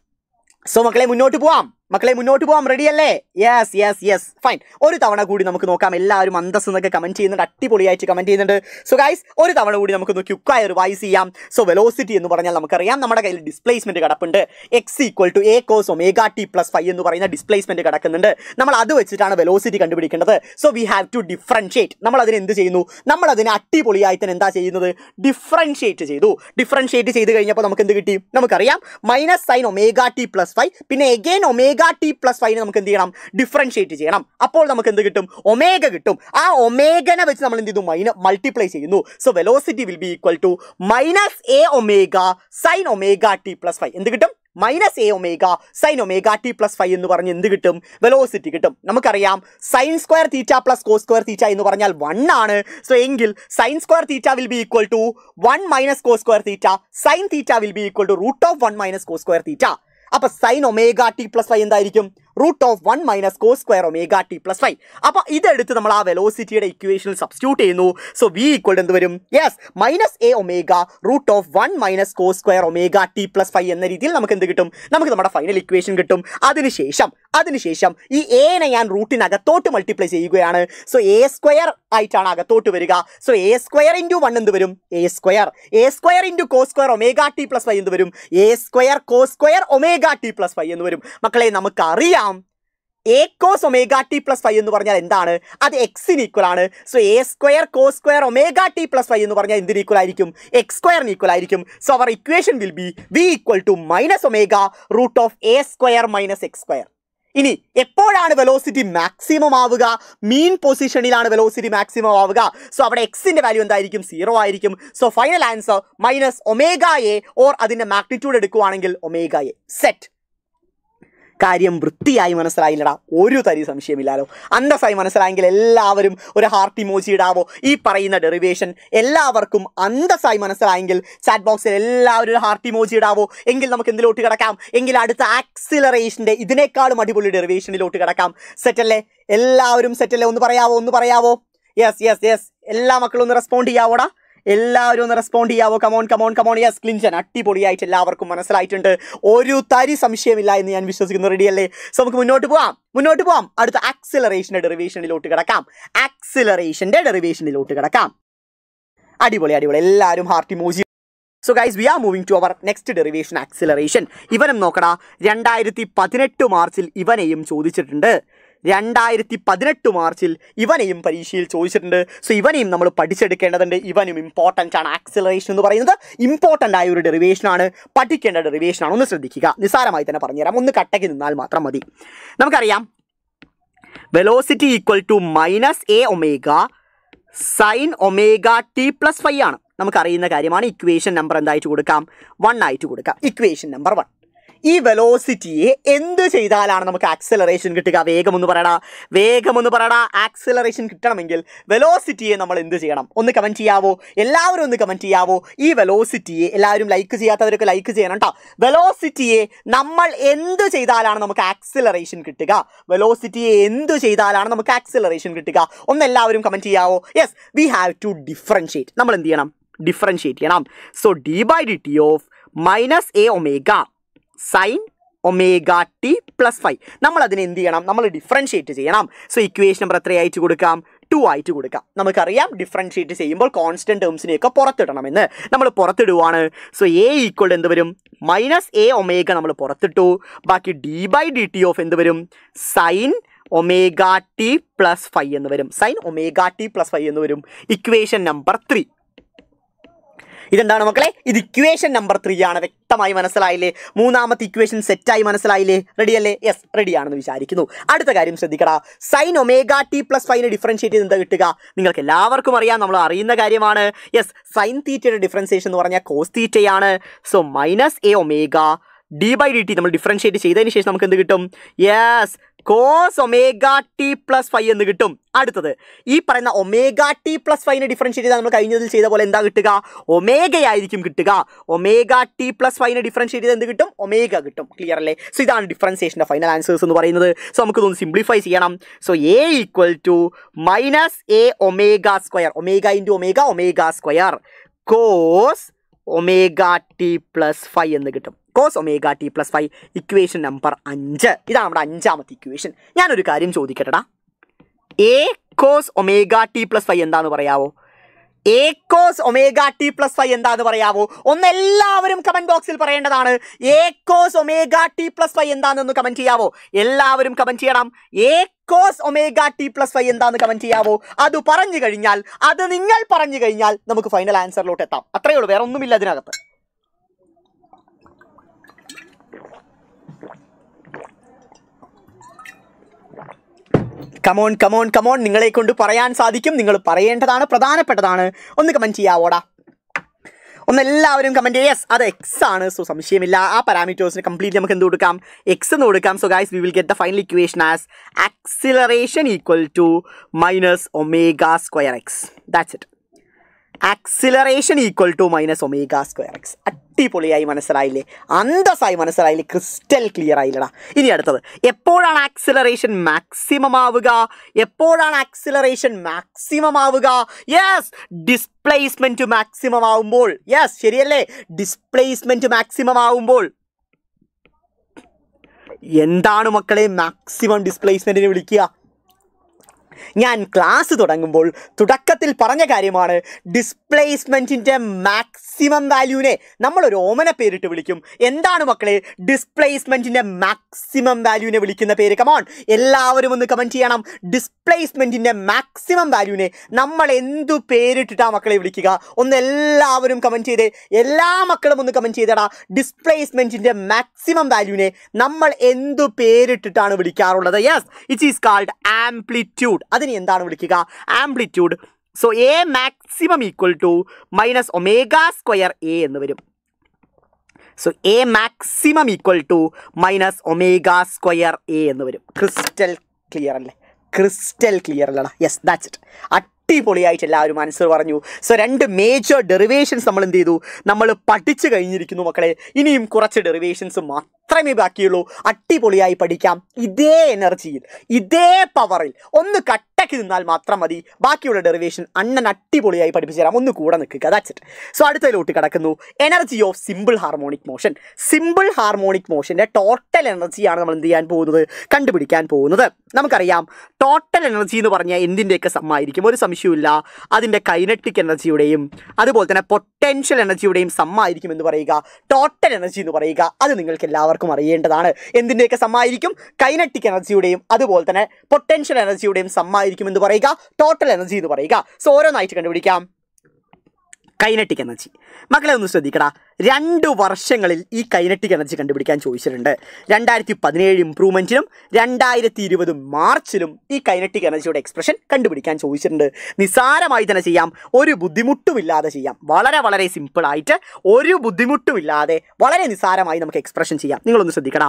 സോ മക്കളെ മുന്നോട്ട് പോവാം മക്കളെ മുന്നോട്ട് പോവാം റെഡി അല്ലേ യെസ് യെസ് യെസ് ഫൈൻ ഒരു തവണ കൂടി നമുക്ക് നോക്കാം എല്ലാവരും അന്തസ് എന്നൊക്കെ കമന്റ് ചെയ്യുന്നുണ്ട് അടിപൊളിയായിട്ട് കമന്റ് ചെയ്യുന്നുണ്ട് സോ ഗൈസ് ഒരു തവണ കൂടി നമുക്ക് ക്യുക്കായി റിവൈസ് ചെയ്യാം സോ വെലോസിറ്റി എന്ന് പറഞ്ഞാൽ നമുക്കറിയാം നമ്മുടെ കയ്യിൽ ഡിസ്പ്ലേസ്മെന്റ് കിടപ്പുണ്ട് X equal to A cos omega T plus five എന്ന് പറയുന്ന ഡിസ്പ്ലേസ്മെന്റ് കിടക്കുന്നുണ്ട് നമ്മൾ അത് വെച്ചിട്ടാണ് വെലോസിറ്റി കണ്ടുപിടിക്കേണ്ടത് so we have to differentiate നമ്മൾ അതിന് എന്ത് ചെയ്യുന്നു നമ്മൾ അതിന് അടിപൊളിയായി തന്നെ എന്താ ചെയ്യുന്നത് ഡിഫറൻഷിയേറ്റ് ചെയ്തു ഡിഫറൻഷിയേറ്റ് ചെയ്ത് കഴിഞ്ഞപ്പോൾ നമുക്ക് എന്ത് കിട്ടി നമുക്കറിയാം minus sine omega T plus five പിന്നെ again omega T plus five നമുക്ക് എന്ത് ചെയ്യണം ഡിഫറൻഷിയേറ്റ് ചെയ്യണം അപ്പോൾ നമുക്ക് എന്ത് കിട്ടും ഒമേഗ കിട്ടും ആ ഒമേഗനെ വെച്ച് നമ്മൾ എന്ത് ചെയ്തു മൈന മൾട്ടിപ്ലൈ ചെയ്യുന്നു so velocity will be equal to minus A omega sine omega T plus five എന്ത് കിട്ടും minus A omega sine omega T plus five എന്ന് പറഞ്ഞ് എന്ത് കിട്ടും വെലോസിറ്റി കിട്ടും നമുക്കറിയാം sine square theta plus cos square theta എന്ന് പറഞ്ഞാൽ വൺ ആണ് സോ എങ്കിൽ sine square theta will be equal to one minus cos square theta sine theta will be equal to root of one minus cos square theta അപ്പൊ sine omega T plus five എന്തായിരിക്കും root of one minus cos square omega T plus five അപ്പൊ ഇതെടുത്ത് നമ്മൾ ആ വെലോസിറ്റിയുടെ ഇക്വേഷനിൽ substitute ചെയ്യുന്നു so v equal എന്ത് വരും yes minus A omega root of one minus cos square omega T plus five എന്ന രീതിയിൽ നമുക്ക് എന്ത് കിട്ടും നമുക്ക് നമ്മുടെ ഫൈനൽ ഇക്വേഷൻ കിട്ടും അതിനുശേഷം അതിനുശേഷം ഈ എനെ ഞാൻ റൂട്ടിനകത്തോട്ട് മൾട്ടിപ്ലൈ ചെയ്യുകയാണ് സോ എ സ്ക്വയർ ആയിട്ടാണ് അകത്തോട്ട് വരിക so A square into one എന്ത് വരും A square A square into cos square omega T plus five എന്ത് വരും A square cos square omega T plus five എന്ന് വരും മക്കളെ നമുക്കറിയാം A cos omega T plus five എന്ന് പറഞ്ഞാൽ എന്താണ് അത് എക്സിന് ഈക്വൽ ആണ് so A square cos square omega T plus five എന്ന് പറഞ്ഞാൽ എന്തിന് ഈക്വൽ ആയിരിക്കും എക്സ് സ്ക്വയറിന് ഈക്വൽ ആയിരിക്കും so our equation will be V equal to minus omega root of A square minus X square ഇനി എപ്പോഴാണ് വെലോസിറ്റി മാക്സിമം ആവുക mean പൊസിഷനിലാണ് വെലോസിറ്റി മാക്സിമം ആവുക സോ അവിടെ എക്സിന്റെ വാല്യൂ എന്തായിരിക്കും സീറോ ആയിരിക്കും so final answer minus omega A or അതിന്റെ മാഗ്നിറ്റ്യൂഡ് എടുക്കുവാണെങ്കിൽ ഒമേഗ എ സെറ്റ് കാര്യം വൃത്തിയായി മനസ്സിലായില്ലടാ ഒരു തരി സംശയമില്ലാലോ അന്തസ്സായി മനസ്സിലായെങ്കിൽ എല്ലാവരും ഒരു ഹാർട്ട് ഇമോജി ഇടാവോ ഈ പറയുന്ന ഡെറിവേഷൻ എല്ലാവർക്കും അന്തസ്സായി മനസ്സിലായെങ്കിൽ ചാറ്റ് ബോക്സിൽ എല്ലാവരും ഒരു ഹാർട്ട് ഇമോജി ഇടാവോ എങ്കിൽ നമുക്ക് എന്തിലോട്ട് കിടക്കാം എങ്കിൽ അടുത്ത ആക്സിലറേഷന്റെ ഇതിനേക്കാളും അടിപൊളി ഡെറിവേഷനിലോട്ട് കിടക്കാം സെറ്റല്ലേ എല്ലാവരും സെറ്റല്ലേ ഒന്ന് പറയാവോ ഒന്ന് പറയാവോ യെസ് യെസ് യെസ് എല്ലാ മക്കളും ഒന്ന് റെസ്പോണ്ട് ചെയ്യാവോടാ എല്ലാവരും ഒന്ന് റെസ്പോണ്ട് ചെയ്യാവോ കമോൺ കമോൺ കമോൺ യെസ് ക്ലിഞ്ചൻ അടിപൊളിയായിട്ട് എല്ലാവർക്കും മനസ്സിലായിട്ടുണ്ട് ഒരു തരി സംശയമില്ല എന്ന് ഞാൻ വിശ്വസിക്കുന്നു റെഡിയല്ലേ സോ നമുക്ക് മുന്നോട്ട് പോവാം മുന്നോട്ട് പോവാം അടുത്ത ആക്സിലറേഷന്റെ ഡെറിവേഷനിലോട്ട് കിടക്കാം ആക്സിലറേഷന്റെ ഡെറിവേഷനിലോട്ട് കിടക്കാം അടിപൊളി അടിപൊളി എല്ലാവരും heart emoji so guys we are moving to our next derivation acceleration ഇവനും നോക്കടാ രണ്ടായിരത്തി പതിനെട്ട് മാർച്ചിൽ ഇവനെയും ചോദിച്ചിട്ടുണ്ട് രണ്ടായിരത്തി പതിനെട്ട് മാർച്ചിൽ ഇവനെയും പരീക്ഷയിൽ ചോദിച്ചിട്ടുണ്ട് സോ ഇവനെയും നമ്മൾ പഠിച്ചെടുക്കേണ്ടതുണ്ട് ഇവനും ഇമ്പോർട്ടൻ്റ് ആണ് ആക്സിലറേഷൻ എന്ന് പറയുന്നത് ഇമ്പോർട്ടൻ്റ് ആയ ഒരു ഡെറിവേഷൻ ആണ് പഠിക്കേണ്ട ഡെറിവേഷൻ ആണ് ഒന്ന് ശ്രദ്ധിക്കുക നിസ്സാരമായി തന്നെ പറഞ്ഞുതരാം ഒന്ന് കട്ടയ്ക്ക് നിന്നാൽ മാത്രം മതി നമുക്കറിയാം velocity equal to minus A omega sine omega T plus five ആണ് നമുക്കറിയുന്ന കാര്യമാണ് ഇക്വേഷൻ നമ്പർ എന്തായിട്ട് കൊടുക്കാം വൺ ആയിട്ട് കൊടുക്കാം ഇക്വേഷൻ നമ്പർ വൺ ഈ വെലോസിറ്റിയെ എന്ത് ചെയ്താലാണ് നമുക്ക് ആക്സിലറേഷൻ കിട്ടുക വേഗം ഒന്ന് പറയടാ വേഗം ഒന്ന് പറയടാ ആക്സിലറേഷൻ കിട്ടണമെങ്കിൽ വെലോസിറ്റിയെ നമ്മൾ എന്ത് ചെയ്യണം ഒന്ന് കമൻറ്റ് ചെയ്യാവോ എല്ലാവരും ഒന്ന് കമൻറ്റ് ചെയ്യാവോ ഈ വെലോസിറ്റിയെ എല്ലാവരും ലൈക്ക് ചെയ്യാത്തവരൊക്കെ ലൈക്ക് ചെയ്യണം കേട്ടോ വെലോസിറ്റിയെ നമ്മൾ എന്ത് ചെയ്താലാണ് നമുക്ക് ആക്സിലറേഷൻ കിട്ടുക വെലോസിറ്റിയെ എന്ത് ചെയ്താലാണ് നമുക്ക് ആക്സിലറേഷൻ കിട്ടുക ഒന്ന് എല്ലാവരും കമൻറ്റ് ചെയ്യാവോ yes we have to differentiate നമ്മൾ എന്ത് ചെയ്യണം ഡിഫറൻഷിയേറ്റ് ചെയ്യണം so D by D T of minus A omega sine omega T plus five നമ്മൾ അതിനെ എന്ത് ചെയ്യണം നമ്മൾ ഡിഫറൻഷിയേറ്റ് ചെയ്യണം സോ ഇക്വേഷൻ നമ്പർ എത്രയായിട്ട് കൊടുക്കാം ടു ആയിട്ട് കൊടുക്കാം നമുക്കറിയാം ഡിഫറൻഷിയേറ്റ് ചെയ്യുമ്പോൾ കോൺസ്റ്റന്റ് ടേംസിനെയൊക്കെ പുറത്തിടണമെന്ന് നമ്മൾ പുറത്തിടുവാണ് സോ എ ഈക്വൾ എന്ത് വരും മൈനസ് എ ഒമേഗ നമ്മൾ പുറത്തിട്ടു ബാക്കി D by D T of എന്ത് വരും sine omega T plus five എന്ന് വരും sine omega T plus five എന്ന് വരും ഇക്വേഷൻ നമ്പർ ത്രീ ഇതെന്താണ് മക്കളെ ഇത് ഇക്വേഷൻ നമ്പർ ത്രീ ആണ് വ്യക്തമായി മനസ്സിലായില്ലേ മൂന്നാമത്തെ ഇക്വേഷൻ സെറ്റായി മനസ്സിലായില്ലേ റെഡിയല്ലേ യെസ് റെഡിയാണെന്ന് വിചാരിക്കുന്നു അടുത്ത കാര്യം ശ്രദ്ധിക്കടാ സൈൻ ഒമേഗ ടി പ്ലസ് ഫൈവിനെ ഡിഫറൻഷിയേറ്റ് ചെയ്ത് എന്താ കിട്ടുക നിങ്ങൾക്ക് എല്ലാവർക്കും അറിയാം നമ്മൾ അറിയുന്ന കാര്യമാണ് യെസ് സൈൻ തീറ്റയുടെ ഡിഫറൻസിയേഷൻ എന്ന് പറഞ്ഞാൽ കോസ് തീറ്റയാണ് so minus A omega D by D T നമ്മൾ ഡിഫറൻഷിയേറ്റ് ചെയ്തതിന് ശേഷം നമുക്ക് എന്ത് കിട്ടും yes cos omega T plus five എന്ന് കിട്ടും അടുത്തത് ഈ പറയുന്ന ഒമേഗ ടി പ്ലസ് ഫൈവിനെ ഡിഫറൻഷിയേറ്റ് ചെയ്താൽ നമ്മൾ കഴിഞ്ഞതിൽ ചെയ്ത പോലെ എന്താ കിട്ടുക ഒമേഗയായിരിക്കും കിട്ടുക ഒമേഗ ടി പ്ലസ് ഫൈവിനെ ഡിഫറൻഷിയേറ്റ് ചെയ്ത് എന്ത് കിട്ടും ഒമേഗ കിട്ടും ക്ലിയർ അല്ലേ സോ ഇതാണ് ഡിഫറൻസിയേഷൻ്റെ ഫൈനൽ ആൻസേഴ്സ് എന്ന് പറയുന്നത് സോ നമുക്ക് ഇതൊന്ന് സിംപ്ലിഫൈ ചെയ്യണം so A equal to minus A omega square omega into omega omega square cos omega T plus five എന്ന് കിട്ടും cos omega T plus five equation number അഞ്ച് ഇതാണ് നമ്മുടെ അഞ്ചാമത്തെ ഇക്വേഷൻ ഞാനൊരു കാര്യം ചോദിക്കട്ടെടാ A cos omega T plus five എന്താന്ന് പറയാവോ A cos omega T plus five എന്താന്ന് പറയാവോ ഒന്ന് എല്ലാവരും കമന്റ് ബോക്സിൽ പറയേണ്ടതാണ് A cos omega T plus five എന്താണെന്ന് കമന്റ് ചെയ്യാവോ എല്ലാവരും കമന്റ് ചെയ്യണം A cos omega T plus five എന്താന്ന് കമന്റ് ചെയ്യാവോ അത് പറഞ്ഞു കഴിഞ്ഞാൽ അത് നിങ്ങൾ പറഞ്ഞു കഴിഞ്ഞാൽ നമുക്ക് ഫൈനൽ ആൻസറിലോട്ട് എത്താം അത്രയേ ഉള്ളൂ വേറെ ഒന്നുമില്ല അതിനകത്ത് കമോൺ കമോൺ കമോൺ നിങ്ങളെ കൊണ്ട് പറയാൻ സാധിക്കും നിങ്ങൾ പറയേണ്ടതാണ് പ്രധാനപ്പെട്ടതാണ് ഒന്ന് കമന്റ് ചെയ്യാവോടാ ഒന്ന് എല്ലാവരും കമന്റ് ചെയ്യുക യെസ് അത് എക്സ് ആണ് സോ സംശയമില്ല ആ പാരാമീറ്റേഴ്സിന് കംപ്ലീറ്റ് നമുക്ക് എന്ത് കൊടുക്കാം എക്സ് എന്ന് കൊടുക്കാം so guys we will get the final equation as acceleration equal to minus omega square X that's it acceleration equal to minus omega square X അടിപൊളിയായി മനസ്സിലായില്ലേ അന്തസ്സായി മനസ്സിലായില്ലേ ക്രിസ്റ്റൽ ക്ലിയർ ആയില്ലടാ ഇനി അടുത്തത് എപ്പോഴാണ് ആക്സിലറേഷൻ മാക്സിമം ആവുക എപ്പോഴാണ് ആക്സിലറേഷൻ മാക്സിമം ആവുക yes displacement maximum ആവുമ്പോൾ യെസ് ശരിയല്ലേ ഡിസ്പ്ലേസ്മെന്റ് മാക്സിമം ആവുമ്പോൾ എന്താണ് മക്കളെ മാക്സിമം ഡിസ്പ്ലേസ്മെന്റിനെ വിളിക്കുക ഞാൻ ക്ലാസ് തുടങ്ങുമ്പോൾ തുടക്കത്തിൽ പറഞ്ഞ കാര്യമാണ് ഡിസ്പ്ലേസ്മെൻറ്റിൻ്റെ മാക്സിമം വാല്യൂവിനെ നമ്മളൊരു ഓമന പേരിട്ട് വിളിക്കും എന്താണ് മക്കളെ ഡിസ്പ്ലേസ്മെൻറ്റിൻ്റെ മാക്സിമം വാല്യൂവിനെ വിളിക്കുന്ന പേര് കമോൺ എല്ലാവരും ഒന്ന് കമൻറ്റ് ചെയ്യണം ഡിസ്പ്ലേസ്മെൻറ്റിൻ്റെ മാക്സിമം വാല്യൂവിനെ നമ്മൾ എന്തു പേരിട്ടിട്ടാ മക്കളെ വിളിക്കുക ഒന്ന് എല്ലാവരും കമൻറ്റ് ചെയ്തേ എല്ലാ മക്കളും ഒന്ന് കമൻറ്റ് ചെയ്തടാ ഡിസ്പ്ലേസ്മെൻറ്റിൻ്റെ മാക്സിമം വാല്യൂവിനെ നമ്മൾ എന്തു പേരിട്ടിട്ടാണ് വിളിക്കാറുള്ളത് yes it is called amplitude അതിന് എന്താണ് വിളിക്കുക amplitude so A maximum equal to minus omega square A എന്ന് വരും so A maximum equal to minus omega square A എന്ന് വരും ക്രിസ്റ്റൽ ക്ലിയർ അല്ലേ ക്രിസ്റ്റൽ ക്ലിയർ അല്ലടാ യെസ് ദാറ്റ്സ് ഇറ്റ് അടിപൊളിയായിട്ട് എല്ലാവരും ആൻസർ പറഞ്ഞു സോ രണ്ട് മേജർ ഡെറിവേഷൻസ് നമ്മൾ എന്ത് ചെയ്തു നമ്മൾ പഠിച്ചു കഴിഞ്ഞിരിക്കുന്നു മക്കളെ ഇനിയും കുറച്ച് ഡെറിവേഷൻസ് മാത്രമേ ബാക്കിയുള്ളൂ അടിപൊളിയായി പഠിക്കാം ഇതേ എനർജിയിൽ ഇതേ പവറിൽ ഒന്ന് കട്ടക്ക് നിന്നാൽ മാത്രം മതി ബാക്കിയുള്ള ഡെറിവേഷൻ അണ്ണൻ അടിപൊളിയായി പഠിപ്പിച്ചു തരാം ഒന്ന് കൂടെ നിൽക്കുക ദാറ്റ്സ് ഇറ്റ് സോ അടുത്തതിലോട്ട് കിടക്കുന്നു എനർജി ഓഫ് സിമ്പിൾ ഹാർമോണിക് മോഷൻ സിമ്പിൾ ഹാർമോണിക് മോഷൻ്റെ ടോട്ടൽ എനർജിയാണ് നമ്മൾ എന്ത് ചെയ്യാൻ പോകുന്നത് കണ്ടുപിടിക്കാൻ പോകുന്നത് നമുക്കറിയാം ടോട്ടൽ എനർജി എന്ന് പറഞ്ഞാൽ എന്തിൻ്റെയൊക്കെ സമ്മായിരിക്കും ഒരു സംശയമില്ല അതിൻ്റെ കൈനറ്റിക് എനർജിയുടെയും അതുപോലെ തന്നെ പൊട്ടൻഷ്യൽ എനർജിയുടെയും സമ്മായിരിക്കും എന്ന് പറയുക ടോട്ടൽ എനർജി എന്ന് പറയുക അത് നിങ്ങൾക്ക് എല്ലാവർക്കും എല്ലാവർക്കും അറിയേണ്ടതാണ് എന്തിൻ്റെയൊക്കെ സമ്മായിരിക്കും കൈനറ്റിക് എനർജിയുടെയും അതുപോലെ തന്നെ പൊട്ടൻഷ്യൽ എനർജിയുടെയും സമ്മായിരിക്കും എന്ന് പറയുക ടോട്ടൽ എനർജി എന്ന് പറയുക സോ ഓരോന്നായിട്ട് കണ്ടുപിടിക്കാം കൈനറ്റിക് എനർജി മക്കളെ ഒന്ന് ശ്രദ്ധിക്കടാ രണ്ട് വർഷങ്ങളിൽ ഈ കൈനറ്റിക് എനർജി കണ്ടുപിടിക്കാൻ ചോദിച്ചിട്ടുണ്ട് രണ്ടായിരത്തി പതിനേഴ് ഇംപ്രൂവ്മെൻറ്റിനും രണ്ടായിരത്തി ഇരുപത് മാർച്ചിലും ഈ കൈനറ്റിക് എനർജിയുടെ എക്സ്പ്രഷൻ കണ്ടുപിടിക്കാൻ ചോദിച്ചിട്ടുണ്ട് നിസ്സാരമായി തന്നെ ചെയ്യാം ഒരു ബുദ്ധിമുട്ടുമില്ലാതെ ചെയ്യാം വളരെ വളരെ സിമ്പിളായിട്ട് ഒരു ബുദ്ധിമുട്ടുമില്ലാതെ വളരെ നിസ്സാരമായി നമുക്ക് എക്സ്പ്രഷൻ ചെയ്യാം നിങ്ങളൊന്ന് ശ്രദ്ധിക്കടാ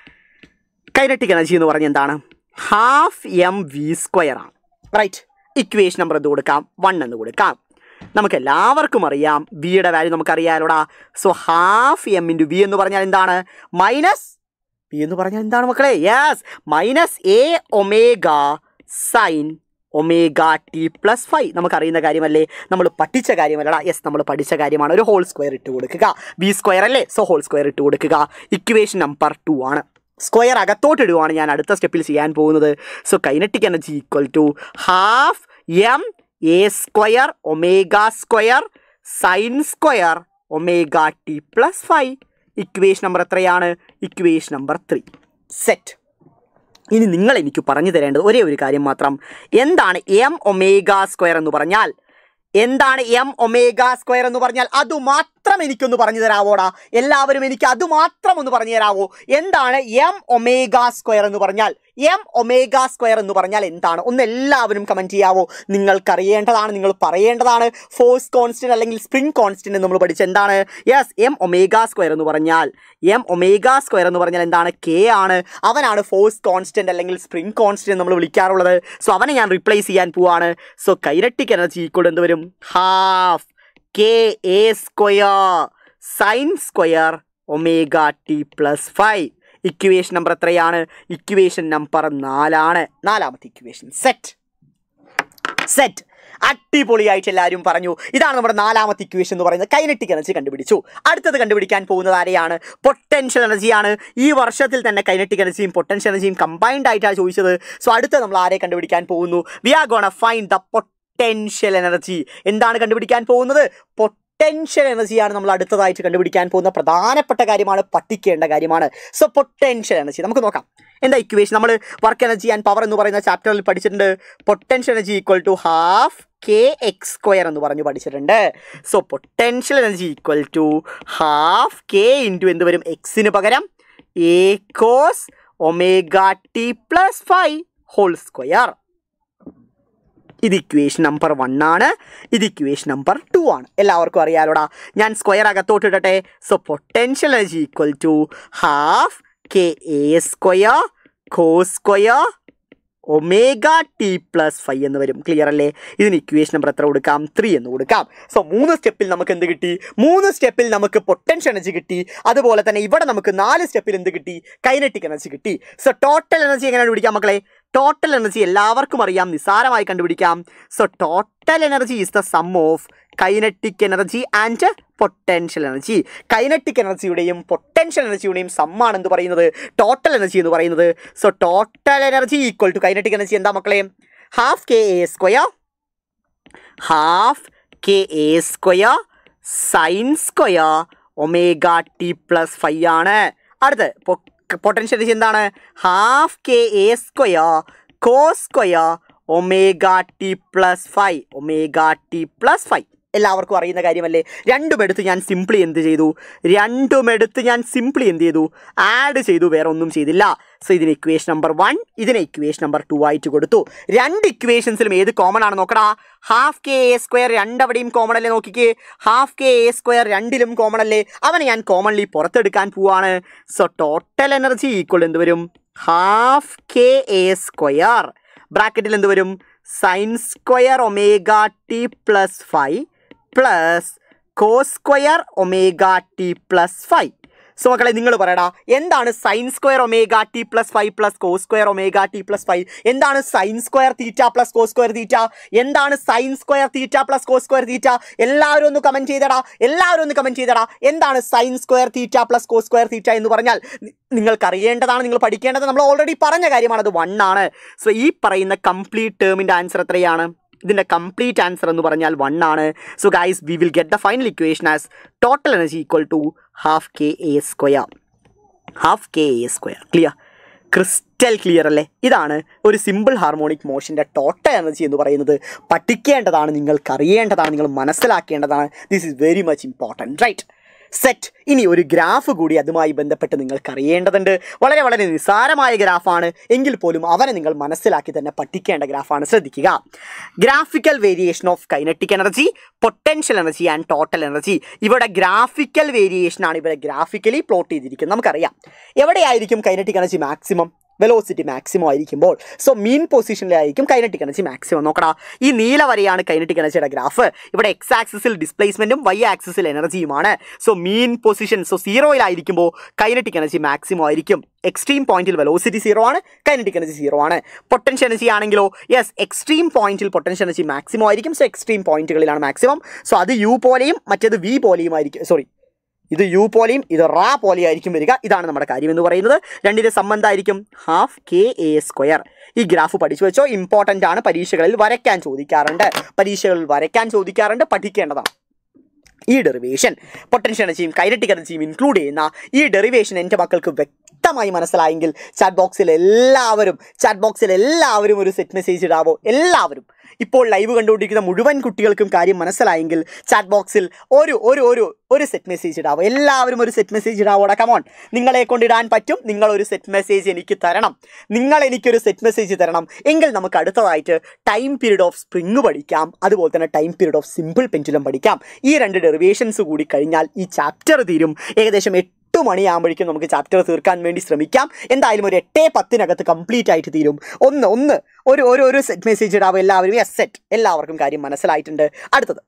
കൈനറ്റിക് എനർജി എന്ന് പറഞ്ഞ എന്താണ് ഹാഫ് എം വി സ്ക്വയർ ആണ് റൈറ്റ് ഇക്വേഷൻ നമ്പർ എന്ത് കൊടുക്കാം വൺ എന്ന് കൊടുക്കാം നമുക്ക് എല്ലാവർക്കും അറിയാം വിയുടെ വാല്യൂ നമുക്കറിയാലോടാ so half M into V എന്ന് പറഞ്ഞാൽ എന്താണ് മൈനസ് വി എന്ന് പറഞ്ഞാൽ എന്താണ് മക്കളെ yes minus A omega sine omega T plus five നമുക്കറിയുന്ന കാര്യമല്ലേ നമ്മൾ പഠിച്ച കാര്യമല്ലടാ യെസ് നമ്മൾ പഠിച്ച കാര്യമാണ് ഒരു ഹോൾ സ്ക്വയർ ഇട്ട് കൊടുക്കുക വി സ്ക്വയർ അല്ലേ സോ ഹോൾ സ്ക്വയർ ഇട്ട് കൊടുക്കുക ഇക്വേഷൻ നമ്പർ ടു ആണ് സ്ക്വയർ അകത്തോട്ട് ഇടുവാണ് ഞാൻ അടുത്ത സ്റ്റെപ്പിൽ ചെയ്യാൻ പോകുന്നത് so kinetic energy equal to half M A square omega square sine square omega T plus five equation number എത്രയാണ് ഇക്വേഷൻ നമ്പർ ത്രീ സെറ്റ് ഇനി നിങ്ങൾ എനിക്ക് പറഞ്ഞു തരേണ്ടത് ഒരേ ഒരു കാര്യം മാത്രം എന്താണ് എം ഒമേഗ സ്ക്വയർ എന്ന് പറഞ്ഞാൽ എന്താണ് എം ഒമേഗ സ്ക്വയർ എന്ന് പറഞ്ഞാൽ അത് മാത്രം എനിക്കൊന്ന് പറഞ്ഞു തരാവോടാ എല്ലാവരും എനിക്ക് അത് മാത്രം ഒന്ന് പറഞ്ഞു തരാവോ എന്താണ് എം ഒമേഗ സ്ക്വയർ എന്ന് പറഞ്ഞാൽ എം ഒമേഗ സ്ക്വയർ എന്ന് പറഞ്ഞാൽ എന്താണ് ഒന്ന് എല്ലാവരും കമൻറ്റ് ചെയ്യാവോ നിങ്ങൾക്കറിയേണ്ടതാണ് നിങ്ങൾ പറയേണ്ടതാണ് ഫോഴ്സ് കോൺസ്റ്റന്റ് അല്ലെങ്കിൽ സ്പ്രിംഗ് കോൺസ്റ്റന്റ് നമ്മൾ പഠിച്ച എന്താണ് യെസ് എം ഒമേഗ സ്ക്വയർ എന്ന് പറഞ്ഞാൽ എം ഒമേഗ സ്ക്വയർ എന്ന് പറഞ്ഞാൽ എന്താണ് കെ ആണ് അവനാണ് ഫോഴ്സ് കോൺസ്റ്റന്റ് അല്ലെങ്കിൽ സ്പ്രിംഗ് കോൺസ്റ്റന്റ് നമ്മൾ വിളിക്കാറുള്ളത് സോ അവനെ ഞാൻ റിപ്ലേസ് ചെയ്യാൻ പോവാണ് സോ കൈനറ്റിക് എനർജി ഈക്വൽ എന്ത് വരും half K A square sine square omega T plus five equation number എത്രയാണ് ഇക്വേഷൻ നമ്പർ നാലാണ് നാലാമത്തെ ഇക്വേഷൻ സെറ്റ് സെറ്റ് അടിപൊളിയായിട്ട് എല്ലാവരും പറഞ്ഞു ഇതാണ് നമ്മുടെ നാലാമത്തെ ഇക്വേഷൻ എന്ന് പറയുന്നത് കൈനറ്റിക് എനർജി കണ്ടുപിടിച്ചു അടുത്തത് കണ്ടുപിടിക്കാൻ പോകുന്നത് ആരെയാണ് പൊട്ടൻഷ്യൽ എനർജിയാണ് ഈ വർഷത്തിൽ തന്നെ കൈനറ്റിക് എനർജിയും പൊട്ടൻഷ്യൽ എനർജിയും കമ്പൈൻഡ് ആയിട്ടാണ് ചോദിച്ചത് സോ അടുത്ത നമ്മൾ ആരെ കണ്ടുപിടിക്കാൻ പോകുന്നു we are gonna find the potential energy എന്താണ് കണ്ടുപിടിക്കാൻ പോകുന്നത് പൊട്ടൻഷ്യൽ എനർജിയാണ് നമ്മൾ അടുത്തതായിട്ട് കണ്ടുപിടിക്കാൻ പോകുന്ന പ്രധാനപ്പെട്ട കാര്യമാണ് പഠിക്കേണ്ട കാര്യമാണ് സോ പൊട്ടൻഷ്യൽ എനർജി നമുക്ക് നോക്കാം എന്താ ഇക്വേഷൻ നമ്മൾ വർക്ക് എനർജി ആൻഡ് പവർ എന്ന് പറയുന്ന ചാപ്റ്ററിൽ പഠിച്ചിട്ടുണ്ട് potential energy equal to half K X square എന്ന് പറഞ്ഞു പഠിച്ചിട്ടുണ്ട് so potential energy equal to half K into എന്ത് വരും എക്സിന് പകരം A cos omega T plus five whole square ഇത് ഇക്വേഷൻ നമ്പർ വൺ ആണ് ഇത് ഇക്വേഷൻ നമ്പർ ടു ആണ് എല്ലാവർക്കും അറിയാലോടാ ഞാൻ സ്ക്വയർ അകത്തോട്ട് ഇടട്ടെ so potential energy equal to half K A square cos square omega T plus five എന്ന് വരും ക്ലിയർ അല്ലേ ഇതിന് ഇക്വേഷൻ നമ്പർ എത്ര കൊടുക്കാം ത്രീ എന്ന് കൊടുക്കാം സോ മൂന്ന് സ്റ്റെപ്പിൽ നമുക്ക് എന്ത് കിട്ടി മൂന്ന് സ്റ്റെപ്പിൽ നമുക്ക് പൊട്ടൻഷ്യൽ എനർജി കിട്ടി അതുപോലെ തന്നെ ഇവിടെ നമുക്ക് നാല് സ്റ്റെപ്പിൽ എന്ത് കിട്ടി കൈനറ്റിക് എനർജി കിട്ടി സോ ടോട്ടൽ എനർജി എങ്ങനെ കണ്ടുപിടിക്കാം മക്കളെ ടോട്ടൽ എനർജി എല്ലാവർക്കും അറിയാം നിസ്സാരമായി കണ്ടുപിടിക്കാം so total energy is the sum of kinetic energy and potential energy kinetic എനർജിയുടെയും പൊട്ടൻഷ്യൽ എനർജിയുടെയും സമ്മാണ് എന്ത് പറയുന്നത് ടോട്ടൽ എനർജി എന്ന് പറയുന്നത് so total energy equal to kinetic energy എന്താ മക്കളെ half K A square half K A square sine square omega T plus five ആണ് അടുത്ത് പൊട്ടൻഷ്യൽ എനർജി എന്താണ് half K A square cos square omega T plus five omega T plus five എല്ലാവർക്കും അറിയുന്ന കാര്യമല്ലേ രണ്ടും എടുത്ത് ഞാൻ സിംപ്ലി എന്ത് ചെയ്തു രണ്ടും എടുത്ത് ഞാൻ സിംപ്ലി എന്ത് ചെയ്തു ആഡ് ചെയ്തു വേറെ ഒന്നും ചെയ്തില്ല സോ ഇതിന് ഇക്വേഷൻ നമ്പർ വൺ ഇതിന് ഇക്വേഷൻ നമ്പർ ടു ആയിട്ട് കൊടുത്തു രണ്ട് ഇക്വേഷൻസിലും ഏത് കോമൺ ആണ് നോക്കടാ ഹാഫ് കെ എ സ്ക്വയർ രണ്ടവിടെയും കോമൺ അല്ലേ നോക്കിക്കേ ഹാഫ് കെ എ സ്ക്വയർ രണ്ടിലും കോമൺ അല്ലേ അവനെ ഞാൻ കോമൺലി പുറത്തെടുക്കാൻ പോവാണ് സോ ടോട്ടൽ എനർജി ഈക്വൽ എന്ത് വരും ഹാഫ് കെ എ സ്ക്വയർ ബ്രാക്കറ്റിൽ എന്ത് വരും sine square omega T plus five plus cos square omega T plus five so മക്കളെ നിങ്ങൾ പറയടാ എന്താണ് sine square omega T plus five plus cos square omega T plus five എന്താണ് sine square theta plus cos square theta എന്താണ് sine square theta plus cos square theta എല്ലാവരും ഒന്ന് comment ചെയ്തടാ എല്ലാവരും ഒന്ന് കമൻറ്റ് ചെയ്തടാ എന്താണ് sine square theta plus cos square theta എന്ന് പറഞ്ഞാൽ നി- നിങ്ങൾക്ക് അറിയേണ്ടതാണ് നിങ്ങൾ പഠിക്കേണ്ടത് നമ്മൾ ഓൾറെഡി പറഞ്ഞ കാര്യമാണ് അത് വൺ ആണ് സോ ഈ പറയുന്ന കംപ്ലീറ്റ് ടേമിൻ്റെ ആൻസർ എത്രയാണ് ഇതിൻ്റെ കംപ്ലീറ്റ് ആൻസർ എന്ന് പറഞ്ഞാൽ വൺ ആണ് so guys we will get the final equation as total energy equal to half K A square half K A square clear crystal clear അല്ലേ ഇതാണ് ഒരു സിമ്പിൾ ഹാർമോണിക് മോഷൻ്റെ total energy എന്ന് പറയുന്നത് പഠിക്കേണ്ടതാണ് നിങ്ങൾക്ക് അറിയേണ്ടതാണ് നിങ്ങൾ മനസ്സിലാക്കേണ്ടതാണ് this is very much important right set ഇനി ഒരു ഗ്രാഫ് കൂടി അതുമായി ബന്ധപ്പെട്ട് നിങ്ങൾക്ക് അറിയേണ്ടതുണ്ട് വളരെ വളരെ നിസ്സാരമായ ഗ്രാഫാണ് എങ്കിൽ പോലും അവനെ നിങ്ങൾ മനസ്സിലാക്കി തന്നെ പഠിക്കേണ്ട ഗ്രാഫാണ് ശ്രദ്ധിക്കുക graphical variation of kinetic energy potential energy and total energy ഇവിടെ ഗ്രാഫിക്കൽ വേരിയേഷൻ ആണ് ഇവിടെ ഗ്രാഫിക്കലി പ്ലോട്ട് ചെയ്തിരിക്കുന്നത് നമുക്കറിയാം എവിടെയായിരിക്കും kinetic energy maximum velocity maximum ആയിരിക്കുമ്പോൾ സോ മീൻ പൊസിഷനിലായിരിക്കും കൈനറ്റിക് എനർജി മാക്സിമം നോക്കടാ ഈ നീല വരെയാണ് കൈനറ്റിക് എനർജിയുടെ ഗ്രാഫ് ഇവിടെ എക്സ് ആക്സിസിൽ ഡിസ്പ്ലേസ്മെന്റും വൈ ആക്സിസിൽ എനർജിയുമാണ് സോ മീൻ പൊസിഷൻ സോ സീറോയിലായിരിക്കുമ്പോൾ കൈനറ്റിക് എനർജി മാക്സിമം ആയിരിക്കും എക്സ്ട്രീം പോയിന്റിൽ വെലോസിറ്റി സീറോ ആണ് കൈനറ്റിക് എനർജി സീറോ ആണ് പൊട്ടൻഷ്യൽ എനർജി ആണെങ്കിലോ യെസ് എക്സ്ട്രീം പോയിന്റിൽ പൊട്ടൻഷ്യൽ എനർജി മാക്സിമം ആയിരിക്കും സോ എക്സ്ട്രീം പോയിന്റുകളിലാണ് മാക്സിമം സോ അത് യു പോലെയും മറ്റേത് വി പോലെയും ആയിരിക്കും സോറി ഇത് യു പോലെയും ഇത് റാ പോലെയും ആയിരിക്കും വരിക ഇതാണ് നമ്മുടെ കാര്യം എന്ന് പറയുന്നത് രണ്ടിൻ്റെ സംബന്ധമായിരിക്കും ഹാഫ് കെ എ സ്ക്വയർ ഈ ഗ്രാഫ് പഠിച്ചു വെച്ചോ ഇമ്പോർട്ടൻ്റ് ആണ് പരീക്ഷകളിൽ വരയ്ക്കാൻ ചോദിക്കാറുണ്ട് പരീക്ഷകളിൽ വരയ്ക്കാൻ ചോദിക്കാറുണ്ട് പഠിക്കേണ്ടതാണ് ഈ ഡെറിവേഷൻ പൊട്ടൻഷ്യൽ എനർജിയും കൈനറ്റിക് എനർജിയും ഇൻക്ലൂഡ് ചെയ്യുന്ന ഈ ഡെറിവേഷൻ എൻ്റെ മക്കൾക്ക് വ്യക്തമായി മനസ്സിലായെങ്കിൽ ചാറ്റ് ബോക്സിൽ എല്ലാവരും ചാറ്റ് ബോക്സിൽ എല്ലാവരും ഒരു സെറ്റ് മെസ്സേജ് ഇടാവോ എല്ലാവരും ഇപ്പോൾ ലൈവ് കണ്ടുകൊണ്ടിരിക്കുന്ന മുഴുവൻ കുട്ടികൾക്കും കാര്യം മനസ്സിലായെങ്കിൽ ചാറ്റ് ബോക്സിൽ ഒരു ഒരു ഒരു ഒരു സെറ്റ് മെസ്സേജ് ഇടാവോ എല്ലാവരും ഒരു സെറ്റ് മെസ്സേജ് ഇടാവോടാ കമോൺ നിങ്ങളെ കൊണ്ടിടാൻ പറ്റും നിങ്ങൾ ഒരു സെറ്റ് മെസ്സേജ് എനിക്ക് തരണം നിങ്ങൾ എനിക്കൊരു സെറ്റ് മെസ്സേജ് തരണം എങ്കിൽ നമുക്ക് അടുത്തതായിട്ട് ടൈം പീരീഡ് ഓഫ് സ്പ്രിങ് പഠിക്കാം അതുപോലെ തന്നെ time period of simple pendulum പഠിക്കാം ഈ രണ്ട് ഡെറിവേഷൻസ് കൂടി കഴിഞ്ഞാൽ ഈ ചാപ്റ്റർ തീരും ഏകദേശം എട്ട് മണിയാകുമ്പോഴേക്കും നമുക്ക് ചാപ്റ്റർ തീർക്കാൻ വേണ്ടി ശ്രമിക്കാം എന്തായാലും ഒരു എട്ടേ പത്തിനകത്ത് കംപ്ലീറ്റ് ആയിട്ട് തീരും ഒന്ന് ഒന്ന് ഒരു ഒരു ഒരു സെറ്റ് മെസ്സേജ് ഇടാവും എല്ലാവരും എസ് സെറ്റ് എല്ലാവർക്കും കാര്യം മനസ്സിലായിട്ടുണ്ട് അടുത്തത്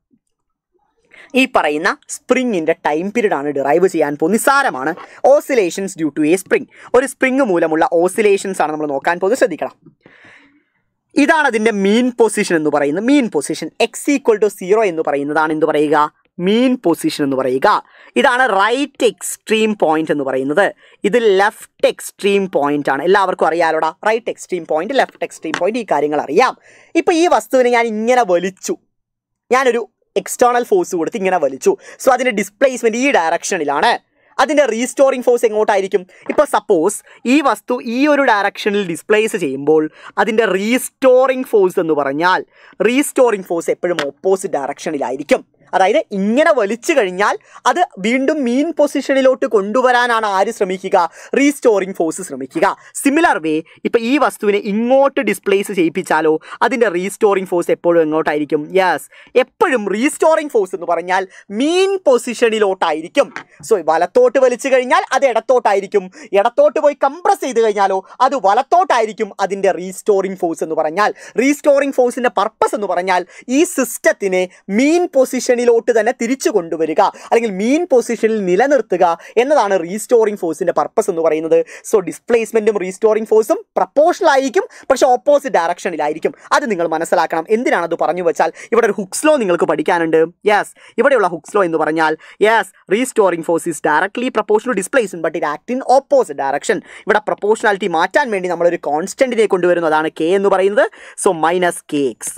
ഈ പറയുന്ന സ്പ്രിങ്ങിൻ്റെ ടൈം പീരീഡ് ആണ് ഡിറൈവ് ചെയ്യാൻ പോകുന്നത് നിസ്സാരമാണ് oscillations due to a spring ഒരു സ്പ്രിങ് മൂലമുള്ള ഓസിലേഷൻസ് ആണ് നമ്മൾ നോക്കാൻ പോകുന്നത് ശ്രദ്ധിക്കണം ഇതാണ് അതിൻ്റെ മീൻ പൊസിഷൻ എന്ന് പറയുന്നത് mean position X equal to zero എന്ന് പറയുന്നതാണ് എന്ത് പറയുക മീൻ പൊസിഷൻ എന്ന് പറയുക ഇതാണ് റൈറ്റ് എക്സ്ട്രീം പോയിന്റ് എന്ന് പറയുന്നത് ഇത് ലെഫ്റ്റ് എക്സ്ട്രീം പോയിന്റ് ആണ് എല്ലാവർക്കും അറിയാലോടാ right extreme point left extreme point ഈ കാര്യങ്ങൾ അറിയാം ഇപ്പം ഈ വസ്തുവിനെ ഞാൻ ഇങ്ങനെ വലിച്ചു ഞാനൊരു എക്സ്റ്റേണൽ ഫോഴ്സ് കൊടുത്ത് ഇങ്ങനെ വലിച്ചു സോ അതിൻ്റെ ഡിസ്പ്ലേസ്മെൻറ്റ് ഈ ഡയറക്ഷനിലാണ് അതിൻ്റെ റീസ്റ്റോറിംഗ് ഫോഴ്സ് എങ്ങോട്ടായിരിക്കും ഇപ്പോൾ സപ്പോസ് ഈ വസ്തു ഈ ഒരു ഡയറക്ഷനിൽ ഡിസ്പ്ലേസ് ചെയ്യുമ്പോൾ അതിൻ്റെ റീസ്റ്റോറിംഗ് ഫോഴ്സ് എന്ന് പറഞ്ഞാൽ റീസ്റ്റോറിംഗ് ഫോഴ്സ് എപ്പോഴും ഓപ്പോസിറ്റ് ഡയറക്ഷനിലായിരിക്കും അതായത് ഇങ്ങനെ വലിച്ചു കഴിഞ്ഞാൽ അത് വീണ്ടും മീൻ പൊസിഷനിലോട്ട് കൊണ്ടുവരാനാണ് ആര് ശ്രമിക്കുക റീസ്റ്റോറിംഗ് ഫോഴ്സ് ശ്രമിക്കുക സിമിലർ വേ ഇപ്പം ഈ വസ്തുവിനെ ഇങ്ങോട്ട് ഡിസ്പ്ലേസ് ചെയ്യിപ്പിച്ചാലോ അതിൻ്റെ റീസ്റ്റോറിംഗ് ഫോഴ്സ് എപ്പോഴും എങ്ങോട്ടായിരിക്കും യെസ് എപ്പോഴും റീസ്റ്റോറിംഗ് ഫോഴ്സ് എന്ന് പറഞ്ഞാൽ മീൻ പൊസിഷനിലോട്ടായിരിക്കും സോ വലത്തോട്ട് വലിച്ചു കഴിഞ്ഞാൽ അത് ഇടത്തോട്ടായിരിക്കും ഇടത്തോട്ട് പോയി കംപ്രസ് ചെയ്ത് കഴിഞ്ഞാലോ അത് വലത്തോട്ടായിരിക്കും അതിൻ്റെ റീസ്റ്റോറിംഗ് ഫോഴ്സ് എന്ന് പറഞ്ഞാൽ റീസ്റ്റോറിംഗ് ഫോഴ്സിൻ്റെ പർപ്പസ് എന്ന് പറഞ്ഞാൽ ഈ സിസ്റ്റത്തിനെ മീൻ പൊസിഷനിലോട്ട് തന്നെ തിരിച്ചു കൊണ്ടുവരിക അല്ലെങ്കിൽ മീൻ പൊസിഷനിൽ നിലനിർത്തുക എന്നതാണ് റീസ്റ്റോറിംഗ് ഫോഴ്സിൻ്റെ പർപ്പസ് എന്ന് പറയുന്നത് സോ ഡിസ്പ്ലേസ്മെൻറ്റും റീസ്റ്റോറിംഗ് ഫോഴ്സും പ്രപ്പോർഷണൽ ആയിരിക്കും പക്ഷേ ഓപ്പോസിറ്റ് ഡയറക്ഷനിലായിരിക്കും അത് നിങ്ങൾ മനസ്സിലാക്കണം എന്തിനാണ് അത് പറഞ്ഞു വെച്ചാൽ ഇവിടെ ഒരു ഹുക്സ്ലോ നിങ്ങൾക്ക് പഠിക്കാനുണ്ട് യെസ് ഇവിടെയുള്ള ഹുക്സ്ലോ എന്ന് പറഞ്ഞാൽ yes restoring force is directly proportional displacement but it act in opposite direction ഇവിടെ പ്രപ്പോർഷണാലിറ്റി മാറ്റാൻ വേണ്ടി നമ്മളൊരു കോൺസ്റ്റന്റിനെ കൊണ്ടുവരുന്നതാണ് കെ എന്ന് പറയുന്നത് so minus K X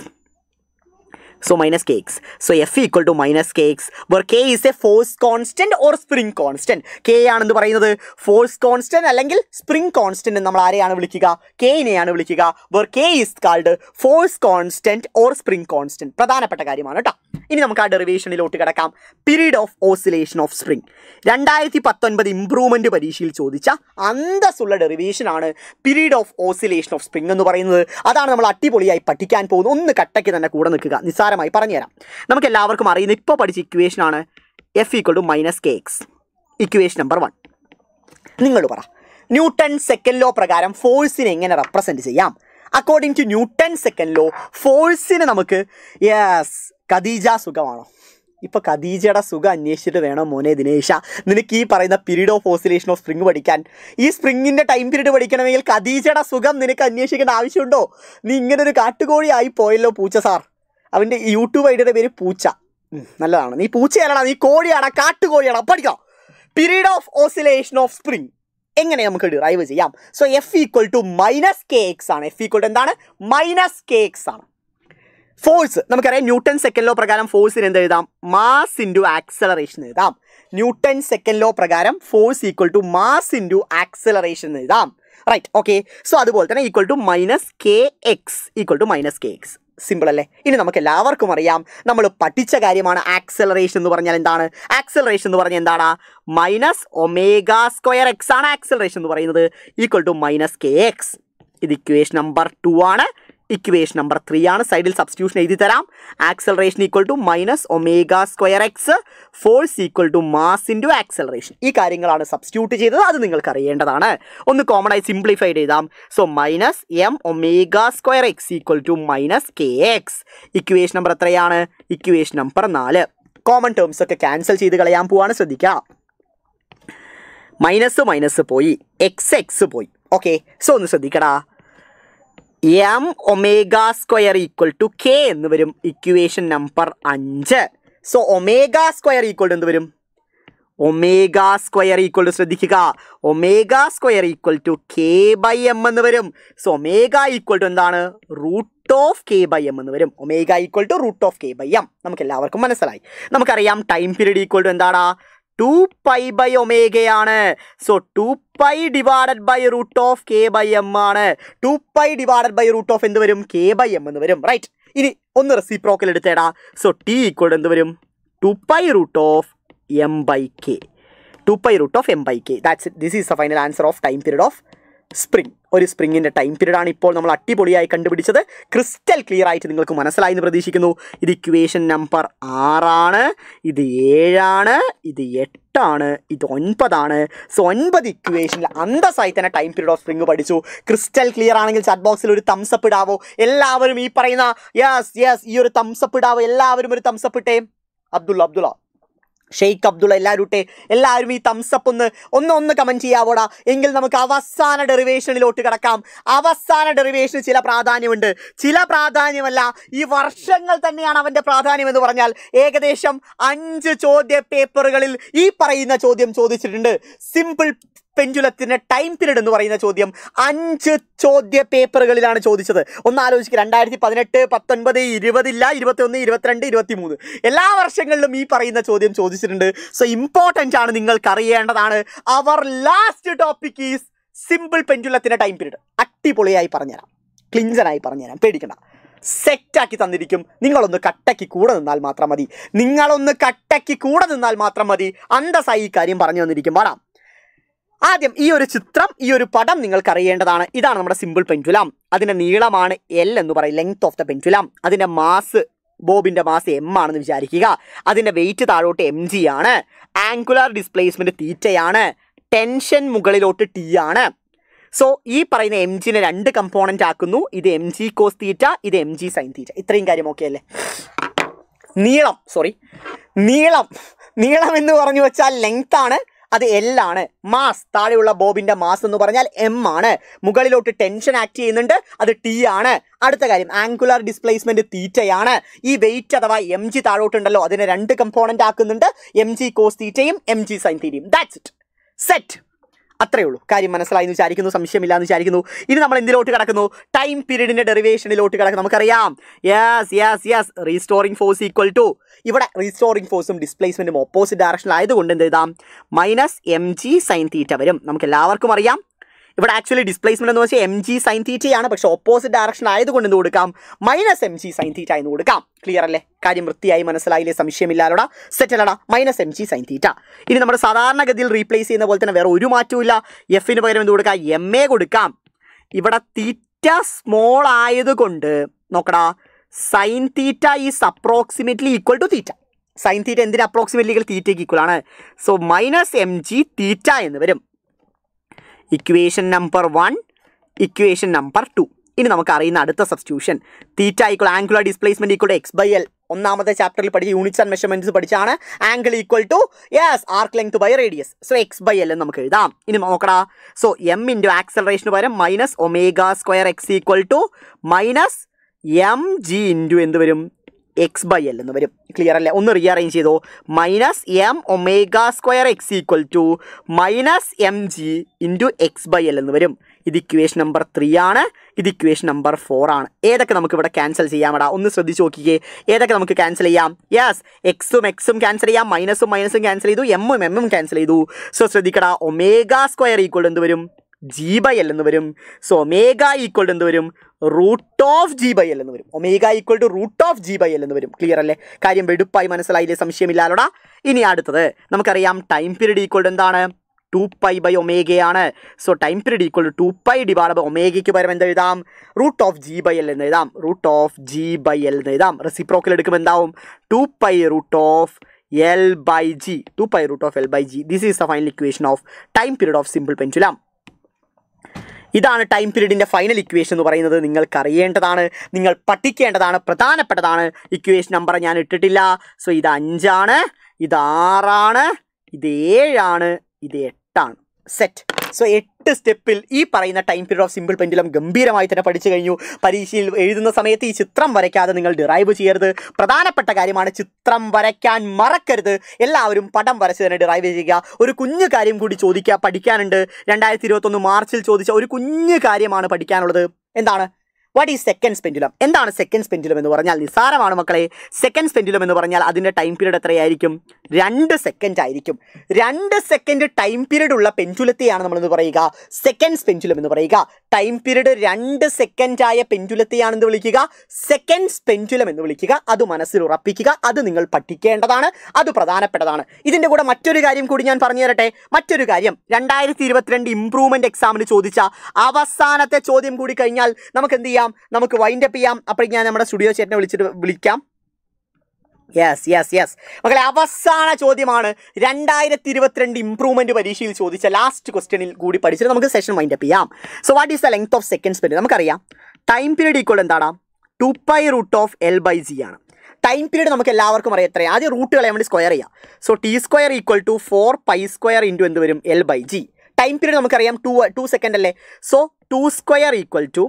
so minus kx so f equal to minus kx where k is a force constant or spring constant k ആണെന്ന് പറയുന്നത് ഫോഴ്സ് കോൺസ്റ്റന്റ് അല്ലെങ്കിൽ സ്പ്രിംഗ് കോൺസ്റ്റന്റ് നമ്മൾ ആരെയാണ് വിളിക്കുക കെയിനെയാണ് വിളിക്കുക where k is called force constant or spring constant പ്രധാനപ്പെട്ട കാര്യമാണ് കേട്ടോ ഇനി നമുക്ക് ആ ഡെറിവേഷനിലോട്ട് കിടക്കാം period of oscillation of spring രണ്ടായിരത്തി പത്തൊൻപത് ഇംപ്രൂവ്മെന്റ് പരീക്ഷയിൽ ചോദിച്ച അന്തസ്സുള്ള ഡെറിവേഷൻ ആണ് period of oscillation of spring എന്ന് പറയുന്നത് അതാണ് നമ്മൾ അടിപൊളിയായി പഠിക്കാൻ പോകുന്നത് ഒന്ന് കട്ടയ്ക്ക് തന്നെ കൂടെ നിൽക്കുക നിസ്സാരമായി പറഞ്ഞുതരാം നമുക്ക് എല്ലാവർക്കും അറിയുന്ന ഇപ്പോൾ പഠിച്ച ഇക്വേഷൻ ആണ് F equal to minus K X equation number one നിങ്ങൾ പറ ന്യൂട്ടൺ സെക്കൻഡ് ലോ പ്രകാരം ഫോഴ്സിനെ എങ്ങനെ റെപ്രസെൻറ്റ് ചെയ്യാം according to Newton second law ഫോഴ്സിന് നമുക്ക് യെസ് ഖദീജ സുഖമാണോ ഇപ്പൊ ഖദീജയുടെ സുഖം അന്വേഷിച്ചിട്ട് വേണം മോനെ ദിനേശ നിനക്ക് ഈ പറയുന്ന period of oscillation of spring പഠിക്കാൻ ഈ സ്പ്രിങ്ങിന്റെ ടൈം പീരീഡ് പഠിക്കണമെങ്കിൽ ഖദീജയുടെ സുഖം നിനക്ക് അന്വേഷിക്കേണ്ട ആവശ്യമുണ്ടോ നീ ഇങ്ങനെ ഒരു കാട്ടുകോഴി ആയി പോയല്ലോ പൂച്ച സാർ അവൻ്റെ യൂട്യൂബ് ഐഡിയുടെ പേര് പൂച്ച ഉം, നല്ലതാണ് നീ പൂച്ചയല്ലടാ നീ കോഴിയാടാ കാട്ടുകോഴിയാടാ പഠിക്കാം period of oscillation of spring എങ്ങനെ നമുക്ക് ഡിറൈവ് ചെയ്യാം so F equal to minus K X ആണ് എഫ് ഈക്വൽ ടു എന്താണ് മൈനസ് കെ എക്സ് ആണ് ഫോഴ്സ് നമുക്കറിയാം ന്യൂട്ടൺ സെക്കൻഡ് ലോ പ്രകാരം ഫോഴ്സിന് എന്ത് എഴുതാം മാസ് ഇൻറ്റു ആക്സലറേഷൻ എഴുതാം ന്യൂട്ടൺ സെക്കൻഡ് ലോ പ്രകാരം force equal to mass into acceleration എന്ന് എഴുതാം റൈറ്റ് ഓക്കെ സോ അതുപോലെ തന്നെ equal to minus K X equal to minus K X simple അല്ലേ ഇനി നമുക്ക് എല്ലാവർക്കും അറിയാം നമ്മൾ പഠിച്ച കാര്യമാണ് ആക്സലറേഷൻ എന്ന് പറഞ്ഞാൽ എന്താണ് ആക്സലറേഷൻ എന്ന് പറഞ്ഞാൽ എന്താണ് മൈനസ് ഒമേഗ സ്ക്വയർ എക്സ് ആണ് ആക്സലറേഷൻ എന്ന് പറയുന്നത് equal to minus K X ഇത് ഇക്വേഷൻ നമ്പർ ടു ആണ് ഇക്വേഷൻ നമ്പർ ത്രീ ആണ് സൈഡിൽ സബ്സ്റ്റിറ്റ്യൂഷൻ എഴുതി തരാം acceleration equal to minus omega square X force equal to mass into acceleration ഈ കാര്യങ്ങളാണ് സബ്സ്റ്റിറ്റ്യൂട്ട് ചെയ്തത് അത് നിങ്ങൾക്ക് അറിയേണ്ടതാണ് ഒന്ന് കോമൺ ആയി സിംപ്ലിഫൈഡ് ചെയ്താം so minus M omega square X equal to minus K X equation number എത്രയാണ് ഇക്വേഷൻ നമ്പർ നാല് കോമൺ ടേംസ് ഒക്കെ ക്യാൻസൽ ചെയ്ത് കളയാൻ പോവാണ് ശ്രദ്ധിക്കുക മൈനസ് മൈനസ് പോയി എക്സ് എക്സ് പോയി ഓക്കെ സോ ഒന്ന് ശ്രദ്ധിക്കടാ M omega square equal to K എന്ന് വരും ഇക്വേഷൻ നമ്പർ അഞ്ച് so omega square equal to എന്ത് വരും ഒമേഗ സ്ക്വയർ ഈക്വൽ ടു ശ്രദ്ധിക്കുക omega square equal to K by M എന്ന് വരും സോ ഒമേഗ ഈക്വൽ ടു എന്താണ് root of K by M എന്ന് വരും omega equal to root of K by M നമുക്ക് എല്ലാവർക്കും മനസ്സിലായി നമുക്കറിയാം ടൈം പീരീഡ് ഈക്വൽ ടു എന്താണ് ടു പൈ ബൈ ഒമേഗയാണ് so two pi divided by root of K by M ആണ് two pi divided by root of എന്ത് വരും K by M എന്ന് വരും റൈറ്റ് ഇനി ഒന്ന് റെസിപ്രോക്കൽ എടുത്തേടാ സോ ടി ഈക്വൽ എന്ത് വരും two pi root of M by K two pi root of M by K that's this is the final answer of time period of spring ഒരു സ്പ്രിങ്ങിൻ്റെ time period ആണ് ഇപ്പോൾ നമ്മൾ അടിപൊളിയായി കണ്ടുപിടിച്ചത് ക്രിസ്റ്റൽ ക്ലിയർ ആയിട്ട് നിങ്ങൾക്ക് മനസ്സിലായി എന്ന് പ്രതീക്ഷിക്കുന്നു ഇത് ഇക്വേഷൻ നമ്പർ ആറാണ് ഇത് ഏഴാണ് ഇത് എട്ടാണ് ഇത് ഒൻപതാണ് സോ ഒൻപത് ഇക്വേഷനിൽ അന്തസ്സായി തന്നെ ടൈം പീരീഡ് ഓഫ് സ്പ്രിംഗ് പഠിച്ചു ക്രിസ്റ്റൽ ക്ലിയർ ആണെങ്കിൽ ചാറ്റ് ബോക്സിൽ ഒരു തംസപ്പ് ഇടാവോ എല്ലാവരും ഈ പറയുന്ന യെസ് യെസ് ഈ ഒരു തംസപ്പ് ഇടാവോ എല്ലാവരും ഒരു തംസപ്പ് ഇട്ടേ അബ്ദുള്ള അബ്ദുള്ള ഷെയ്ഖ് അബ്ദുള്ള എല്ലാവരും ഇട്ടെ എല്ലാവരും ഈ തംസപ്പ് ഒന്ന് ഒന്ന് ഒന്ന് കമൻറ്റ് ചെയ്യാവോടാ എങ്കിൽ നമുക്ക് അവസാന ഡെറിവേഷനിലോട്ട് കിടക്കാം അവസാന ഡെറിവേഷന് ചില പ്രാധാന്യമുണ്ട് ചില പ്രാധാന്യമല്ല ഈ വർഷങ്ങൾ തന്നെയാണ് അവൻ്റെ പ്രാധാന്യം എന്ന് പറഞ്ഞാൽ ഏകദേശം അഞ്ച് ചോദ്യ പേപ്പറുകളിൽ ഈ പറയുന്ന ചോദ്യം ചോദിച്ചിട്ടുണ്ട് സിമ്പിൾ പെൻഡുലത്തിന് ടൈം പീരീഡ് എന്ന് പറയുന്ന ചോദ്യം അഞ്ച് ചോദ്യ പേപ്പറുകളിലാണ് ചോദിച്ചത് ഒന്ന് ആലോചിക്കുക രണ്ടായിരത്തി പതിനെട്ട് പത്തൊൻപത് ഇരുപതില്ല ഇരുപത്തി ഇരുപത്തിരണ്ട് ഇരുപത്തി മൂന്ന് എല്ലാ വർഷങ്ങളിലും ഈ പറയുന്ന ചോദ്യം ചോദിച്ചിട്ടുണ്ട് സോ ഇമ്പോർട്ടൻ്റ് ആണ് നിങ്ങൾക്ക് അറിയേണ്ടതാണ് അവർ ലാസ്റ്റ് ടോപ്പിക് ഈസ് സിമ്പിൾ പെൻഡുലത്തിൻ്റെ ടൈം പീരീഡ് അടിപൊളിയായി പറഞ്ഞുതരാം ക്ലിഞ്ചനായി പറഞ്ഞുതരാം പേടിക്കണ്ട സെറ്റാക്കി തന്നിരിക്കും നിങ്ങളൊന്ന് കട്ടയ്ക്ക് കൂടെ നിന്നാൽ മാത്രം മതി നിങ്ങളൊന്ന് കട്ടയ്ക്ക് കൂടെ നിന്നാൽ മാത്രം മതി അന്തസ്സായി ഈ കാര്യം പറഞ്ഞു തന്നിരിക്കും പാടാം ആദ്യം ഈ ഒരു ചിത്രം ഈ ഒരു പടം നിങ്ങൾക്ക് അറിയേണ്ടതാണ് ഇതാണ് നമ്മുടെ സിമ്പിൾ പെൻറ്റുലാം അതിൻ്റെ നീളമാണ് എൽ എന്ന് പറയും ലെങ്ത് ഓഫ് ദ പെൻറ്റുലാം അതിൻ്റെ മാസ് ബോബിൻ്റെ മാസ് എം ആണെന്ന് വിചാരിക്കുക അതിൻ്റെ വെയിറ്റ് താഴോട്ട് എം ജി ആണ് ആംഗുലാർ ഡിസ്പ്ലേസ്മെൻറ്റ് തീറ്റയാണ് ടെൻഷൻ മുകളിലോട്ട് ടി ആണ് സോ ഈ പറയുന്ന എം ജിനെ രണ്ട് കമ്പോണൻ്റ് ആക്കുന്നു ഇത് എം ജി കോസ് തീറ്റ ഇത് എം ജി സൈൻ തീറ്റ ഇത്രയും കാര്യം ഓക്കെ അല്ലേ നീളം സോറി നീളം നീളം എന്ന് പറഞ്ഞു വെച്ചാൽ ലെങ്ത് ആണ് അത് എൽ ആണ് മാസ് താഴെയുള്ള ബോബിന്റെ മാസ് എന്ന് പറഞ്ഞാൽ എം ആണ് മുകളിലോട്ട് ടെൻഷൻ ആക്ട് ചെയ്യുന്നുണ്ട് അത് ടി ആണ് അടുത്ത കാര്യം ആംഗുലാർ ഡിസ്പ്ലേസ്മെന്റ് തീറ്റയാണ് ഈ വെയിറ്റ് അഥവാ എം ജി താഴോട്ടുണ്ടല്ലോ അതിനെ രണ്ട് കമ്പോണന്റ് ആക്കുന്നുണ്ട് എം ജി കോസ് തീറ്റയും എം ജി സൈൻ തീറ്റയും ദാറ്റ്സ് ഇറ്റ് സെറ്റ് അത്രേ ഉള്ളൂ കാര്യം മനസ്സിലായി എന്ന് വിചാരിക്കുന്നു സംശയമില്ല എന്ന് വിചാരിക്കുന്നു ഇനി നമ്മൾ എന്തിലോട്ട് കിടക്കുന്നു ടൈം പീരീഡിന്റെ ഡെറിവേഷനിലോട്ട് കിടക്കുന്നു നമുക്കറിയാം yes yes yes restoring force equal to ഇവിടെ റീസ്റ്റോറിംഗ് ഫോഴ്സും ഡിസ്പ്ലേസ്മെന്റും ഓപ്പോസിറ്റ് ഡയറക്ഷൻ ആയതുകൊണ്ട് എന്ത് എഴുതാം minus M G sine theta വരും നമുക്ക് എല്ലാവർക്കും അറിയാം ഇവിടെ ആക്ച്വലി ഡിസ്പ്ലേസ്മെന്റ് എന്ന് വെച്ചാൽ എം ജി സൈൻ തീറ്റയാണ് പക്ഷെ ഓപ്പോസിറ്റ് ഡയറക്ഷൻ ആയതുകൊണ്ട് എന്ത് കൊടുക്കാം minus M G sine theta എന്ന് കൊടുക്കാം ക്ലിയർ അല്ലേ കാര്യം വൃത്തിയായി മനസ്സിലായില്ലേ സംശയമില്ലാലോടാ സെറ്റ് അല്ലടാ minus M G sine theta ഇനി നമ്മുടെ സാധാരണഗതിയിൽ റീപ്ലേസ് ചെയ്യുന്ന പോലെ തന്നെ വേറെ ഒരു മാറ്റവും ഇല്ല എഫിന് പകരം എന്ത് കൊടുക്കാം എം എ കൊടുക്കാം ഇവിടെ തീറ്റ സ്മോൾ ആയതുകൊണ്ട് നോക്കടാ sine theta is approximately equal to theta sine theta എന്തിന് അപ്രോക്സിമേറ്റ്ലി തീറ്റയ്ക്ക് ഈക്വൽ ആണ് so minus M G theta എന്ന് വരും equation number one equation number two ഇനി നമുക്ക് അറിയുന്ന അടുത്ത substitution theta equal angular displacement equal to X by L ഒന്നാമത്തെ ചാപ്റ്ററിൽ പഠിച്ച യൂണിറ്റ്സ് ആൻഡ് മെഷർമെന്റ്സ് പഠിച്ചാണ് angle equal to yes arc length by radius so X by L എന്ന് നമുക്ക് എഴുതാം ഇനി നോക്കടാ സോ എം ഇൻറ്റു ആക്സലറേഷന് പകരം minus omega square X equal to minus M G into എന്ത് വരും എക്സ് ബൈ എൽ എന്ന് വരും ക്ലിയർ അല്ലേ ഒന്ന് റീഅറേഞ്ച് ചെയ്തോ minus M omega square X equal to minus M G into X by L എന്ന് വരും ഇത് ഇക്വേഷൻ നമ്പർ ത്രീ ആണ് ഇത് ഇക്വേഷൻ നമ്പർ ഫോർ ആണ് ഏതൊക്കെ നമുക്ക് ഇവിടെ ക്യാൻസൽ ചെയ്യാമെടാ ഒന്ന് ശ്രദ്ധിച്ച് നോക്കിക്കേ ഏതൊക്കെ നമുക്ക് ക്യാൻസൽ ചെയ്യാം യെസ് എക്സും എക്സും ക്യാൻസൽ ചെയ്യാം മൈനസും മൈനസും ക്യാൻസൽ ചെയ്തു എമ്മും എമ്മും ക്യാൻസൽ ചെയ്തു സോ ശ്രദ്ധിക്കടാ ഒമേഗ സ്ക്വയർ ഈക്വൾ എന്ത് വരും ജി ബൈ എൽ എന്ന് വരും സോ ഒമേഗ ഈക്വൾ എന്ത് വരും root of G by L എന്ന് വരും omega equal to root of G by L എന്ന് വരും ക്ലിയർ അല്ലേ കാര്യം വെടുപ്പായി മനസ്സിലായില്ലേ സംശയമില്ലാലോടാ ഇനി അടുത്തത് നമുക്കറിയാം ടൈം പീരീഡ് ഈക്വൾ എന്താണ് ടു പൈ ബൈ ഒമേഗയാണ് so time period equal to two pi divide by ഒമേഗയ്ക്ക് പകരം എന്ത് എഴുതാം root of G by L എന്ന് എഴുതാം root of G by L എന്ന് എഴുതാം റെസിപ്രോക്കൽ എടുക്കുമ്പോൾ എന്താവും two pi root of L by G two pi root of L by G this is the final equation of time period of simple pendulum ഇതാണ് time പീരീഡിൻ്റെ final equation എന്ന് പറയുന്നത് നിങ്ങൾക്ക് അറിയേണ്ടതാണ് നിങ്ങൾ പഠിക്കേണ്ടതാണ് പ്രധാനപ്പെട്ടതാണ് ഇക്വേഷൻ നമ്പർ ഞാൻ ഇട്ടിട്ടില്ല സോ ഇത് അഞ്ചാണ് ഇത് ആറാണ് ഇത് ഏഴാണ് ഇത് എട്ടാണ് സെറ്റ് സോ എട്ട് സ്റ്റെപ്പിൽ ഈ പറയുന്ന time period of simple pendulum ഗംഭീരമായി തന്നെ പഠിച്ചു കഴിഞ്ഞു പരീക്ഷയിൽ എഴുതുന്ന സമയത്ത് ഈ ചിത്രം വരയ്ക്കാതെ നിങ്ങൾ ഡിറൈവ് ചെയ്യരുത് പ്രധാനപ്പെട്ട കാര്യമാണ് ചിത്രം വരയ്ക്കാൻ മറക്കരുത് എല്ലാവരും പടം വരച്ച് തന്നെ ഡിറൈവ് ചെയ്യുക ഒരു കുഞ്ഞു കാര്യം കൂടി ചോദിക്കുക പഠിക്കാനുണ്ട് രണ്ടായിരത്തി ഇരുപത്തൊന്ന് മാർച്ചിൽ ചോദിച്ച ഒരു കുഞ്ഞു കാര്യമാണ് പഠിക്കാനുള്ളത് എന്താണ് വാട്ട് ഈസ് സെക്കൻഡ് പെൻഡുലം എന്താണ് സെക്കൻഡ് പെൻഡുലം എന്ന് പറഞ്ഞാൽ നിസ്സാരമാണ് മക്കളെ സെക്കൻഡ് പെൻഡുലം എന്ന് പറഞ്ഞാൽ അതിൻ്റെ ടൈം പീരീഡ് എത്രയായിരിക്കും രണ്ട് സെക്കൻഡ് ആയിരിക്കും രണ്ട് സെക്കൻഡ് ടൈം പീരീഡ് ഉള്ള പെൻഡുലത്തെയാണ് നമ്മളെന്ന് പറയുക സെക്കൻഡ്സ് പെൻഡുലം എന്ന് പറയുക ടൈം പീരീഡ് രണ്ട് സെക്കൻഡ് ആയ പെൻഡുലത്തെയാണെന്ന് വിളിക്കുക സെക്കൻഡ്സ് പെൻഡുലം എന്ന് വിളിക്കുക അത് മനസ്സിൽ ഉറപ്പിക്കുക അത് നിങ്ങൾ പഠിക്കേണ്ടതാണ് അത് പ്രധാനപ്പെട്ടതാണ് ഇതിൻ്റെ കൂടെ മറ്റൊരു കാര്യം കൂടി ഞാൻ പറഞ്ഞു തരട്ടെ മറ്റൊരു കാര്യം രണ്ടായിരത്തി ഇരുപത്തിരണ്ട് ഇംപ്രൂവ്മെന്റ് എക്സാമിന് ചോദിച്ച അവസാനത്തെ ചോദ്യം കൂടി കഴിഞ്ഞാൽ നമുക്ക് എന്ത് ചെയ്യാം നമുക്ക് വൈൻഡ് അപ്പ് ചെയ്യാം അപ്പോൾ ഞാൻ നമ്മുടെ സ്റ്റുഡിയോ ചേട്ടനെ വിളിച്ചിട്ട് വിളിക്കാം യെസ് യെസ് യെസ് മക്കളെ അവസാന ചോദ്യമാണ് രണ്ടായിരത്തി ഇരുപത്തിരണ്ട് ഇംപ്രൂവ്മെന്റ് പരീക്ഷയിൽ ചോദിച്ച ലാസ്റ്റ് ക്വസ്റ്റ്യനിൽ കൂടി പഠിച്ചിട്ട് നമുക്ക് സെഷൻ മൈൻഡ് അപ്പ് ചെയ്യാം so what is the length of second spend നമുക്കറിയാം ടൈം പീരീഡ് ഈക്വൾ എന്താണ് two pi root of L by G ആണ് ടൈം പീരീഡ് നമുക്ക് എല്ലാവർക്കും അറിയാം എത്രയാണ് ആദ്യം റൂട്ട് കളയാൻ വേണ്ടി സ്ക്വയർ ചെയ്യാം so T square equal to four pi square into എന്ത് വരും L by G time period നമുക്കറിയാം ടു ടു സെക്കൻഡ് അല്ലേ so two square equal to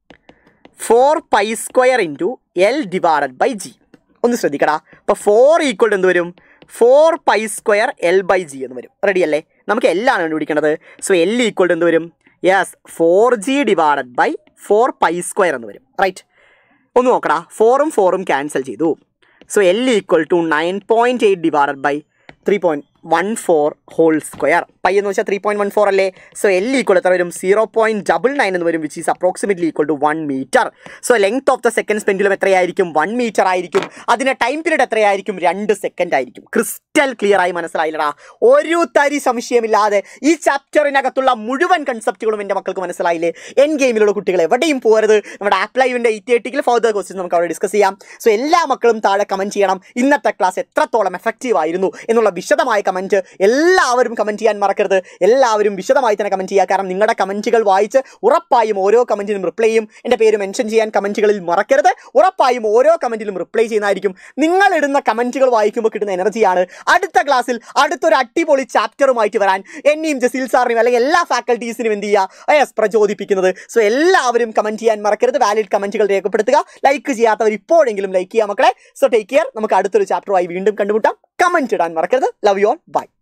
four pi square into L divided by G ഒന്ന് ശ്രദ്ധിക്കടാ അപ്പോൾ four equal എന്ത് വരും four pi square L by G എന്ന് വരും റെഡി അല്ലേ നമുക്ക് എല്ലാണ് കണ്ടുപിടിക്കേണ്ടത് സോ എൽ ഈക്വൽ എന്ത് വരും yes four G divided by four pi square എന്ന് വരും റൈറ്റ് ഒന്ന് നോക്കടാ ഫോറും ഫോറും ക്യാൻസൽ ചെയ്തു so L equal to nine point eight divided by three point one four whole square pi എന്ന് വെച്ചാൽ ത്രീ പോയിൻറ്റ് വൺ ഫോർ അല്ലേ സോ എൽ ഈക്വൽ എത്ര വരും സീറോ പോയിൻറ്റ് ഡബിൾ നയൻ എന്ന് വരും which is approximately equal to one metre so length of the second pendulum എത്രയായിരിക്കും one metre ആയിരിക്കും അതിൻ്റെ ടൈം പീരീഡ് എത്രയായിരിക്കും രണ്ട് സെക്കൻഡ് ആയിരിക്കും ക്രിസ്റ്റൽ ക്ലിയർ ആയി മനസ്സിലായില്ലടാ ഒരു തരി സംശയമില്ലാതെ ഈ ചാപ്റ്ററിനകത്തുള്ള മുഴുവൻ കൺസെപ്റ്റുകളും എൻ്റെ മക്കൾക്ക് മനസ്സിലായില്ലേ എൻ ഗെയിമിലുള്ള കുട്ടികൾ എവിടെയും പോരുത് നമ്മുടെ ആപ്പ് ലൈവിൻ്റെ എയ്റ്റ് എയ്റ്റിൽ ഫർദർ ക്വസ്റ്റ്യൻ നമുക്ക് അവിടെ ഡിസ്കസ് ചെയ്യാം സോ എല്ലാ മക്കളും താഴെ കമൻറ്റ് ചെയ്യണം ഇന്നത്തെ ക്ലാസ് എത്രത്തോളം എഫക്റ്റീവ് ആയിരുന്നു എന്നുള്ള വിശദമായ കമൻറ്റ് എല്ലാവരും കമൻറ്റ് ചെയ്യാൻ മറക്കരുത് എല്ലാവരും വിശദമായി തന്നെ കമൻറ്റ് ചെയ്യുക കാരണം നിങ്ങളുടെ കമൻറ്റുകൾ വായിച്ച് ഉറപ്പായും ഓരോ കമൻറ്റിനും റിപ്ലൈ ചെയ്യും എൻ്റെ പേര് മെൻഷൻ ചെയ്യാൻ കമൻറ്റുകളിൽ മറക്കരുത് ഉറപ്പായും ഓരോ കമൻറ്റിലും റിപ്ലൈ ചെയ്യുന്നതായിരിക്കും നിങ്ങൾ ഇടുന്ന കമൻറ്റുകൾ വായിക്കുമ്പോൾ കിട്ടുന്ന എനർജിയാണ് അടുത്ത ക്ലാസ്സിൽ അടുത്തൊരു അടിപൊളി ചാപ്റ്ററുമായിട്ട് വരാൻ എന്നെയും ജസീൽ സാറിനെയും അല്ലെങ്കിൽ എല്ലാ ഫാക്കൽറ്റീസിനും എന്ത് ചെയ്യുക യെസ് പ്രചോദിപ്പിക്കുന്നത് സോ എല്ലാവരും കമൻറ്റ് ചെയ്യാൻ മറക്കരുത് വാലിഡ് കമൻറ്റുകൾ രേഖപ്പെടുത്തുക ലൈക്ക് ചെയ്യാത്തവർ ഇപ്പോഴെങ്കിലും ലൈക്ക് ചെയ്യുക മക്കളെ സോ ടേക്ക് കെയർ നമുക്ക് അടുത്തൊരു ചാപ്റ്ററുമായി വീണ്ടും കണ്ടുമുട്ടാം കമൻറ്റ് ഇടാൻ മറക്കരുത് ലവ് യു ഓൾ ബൈ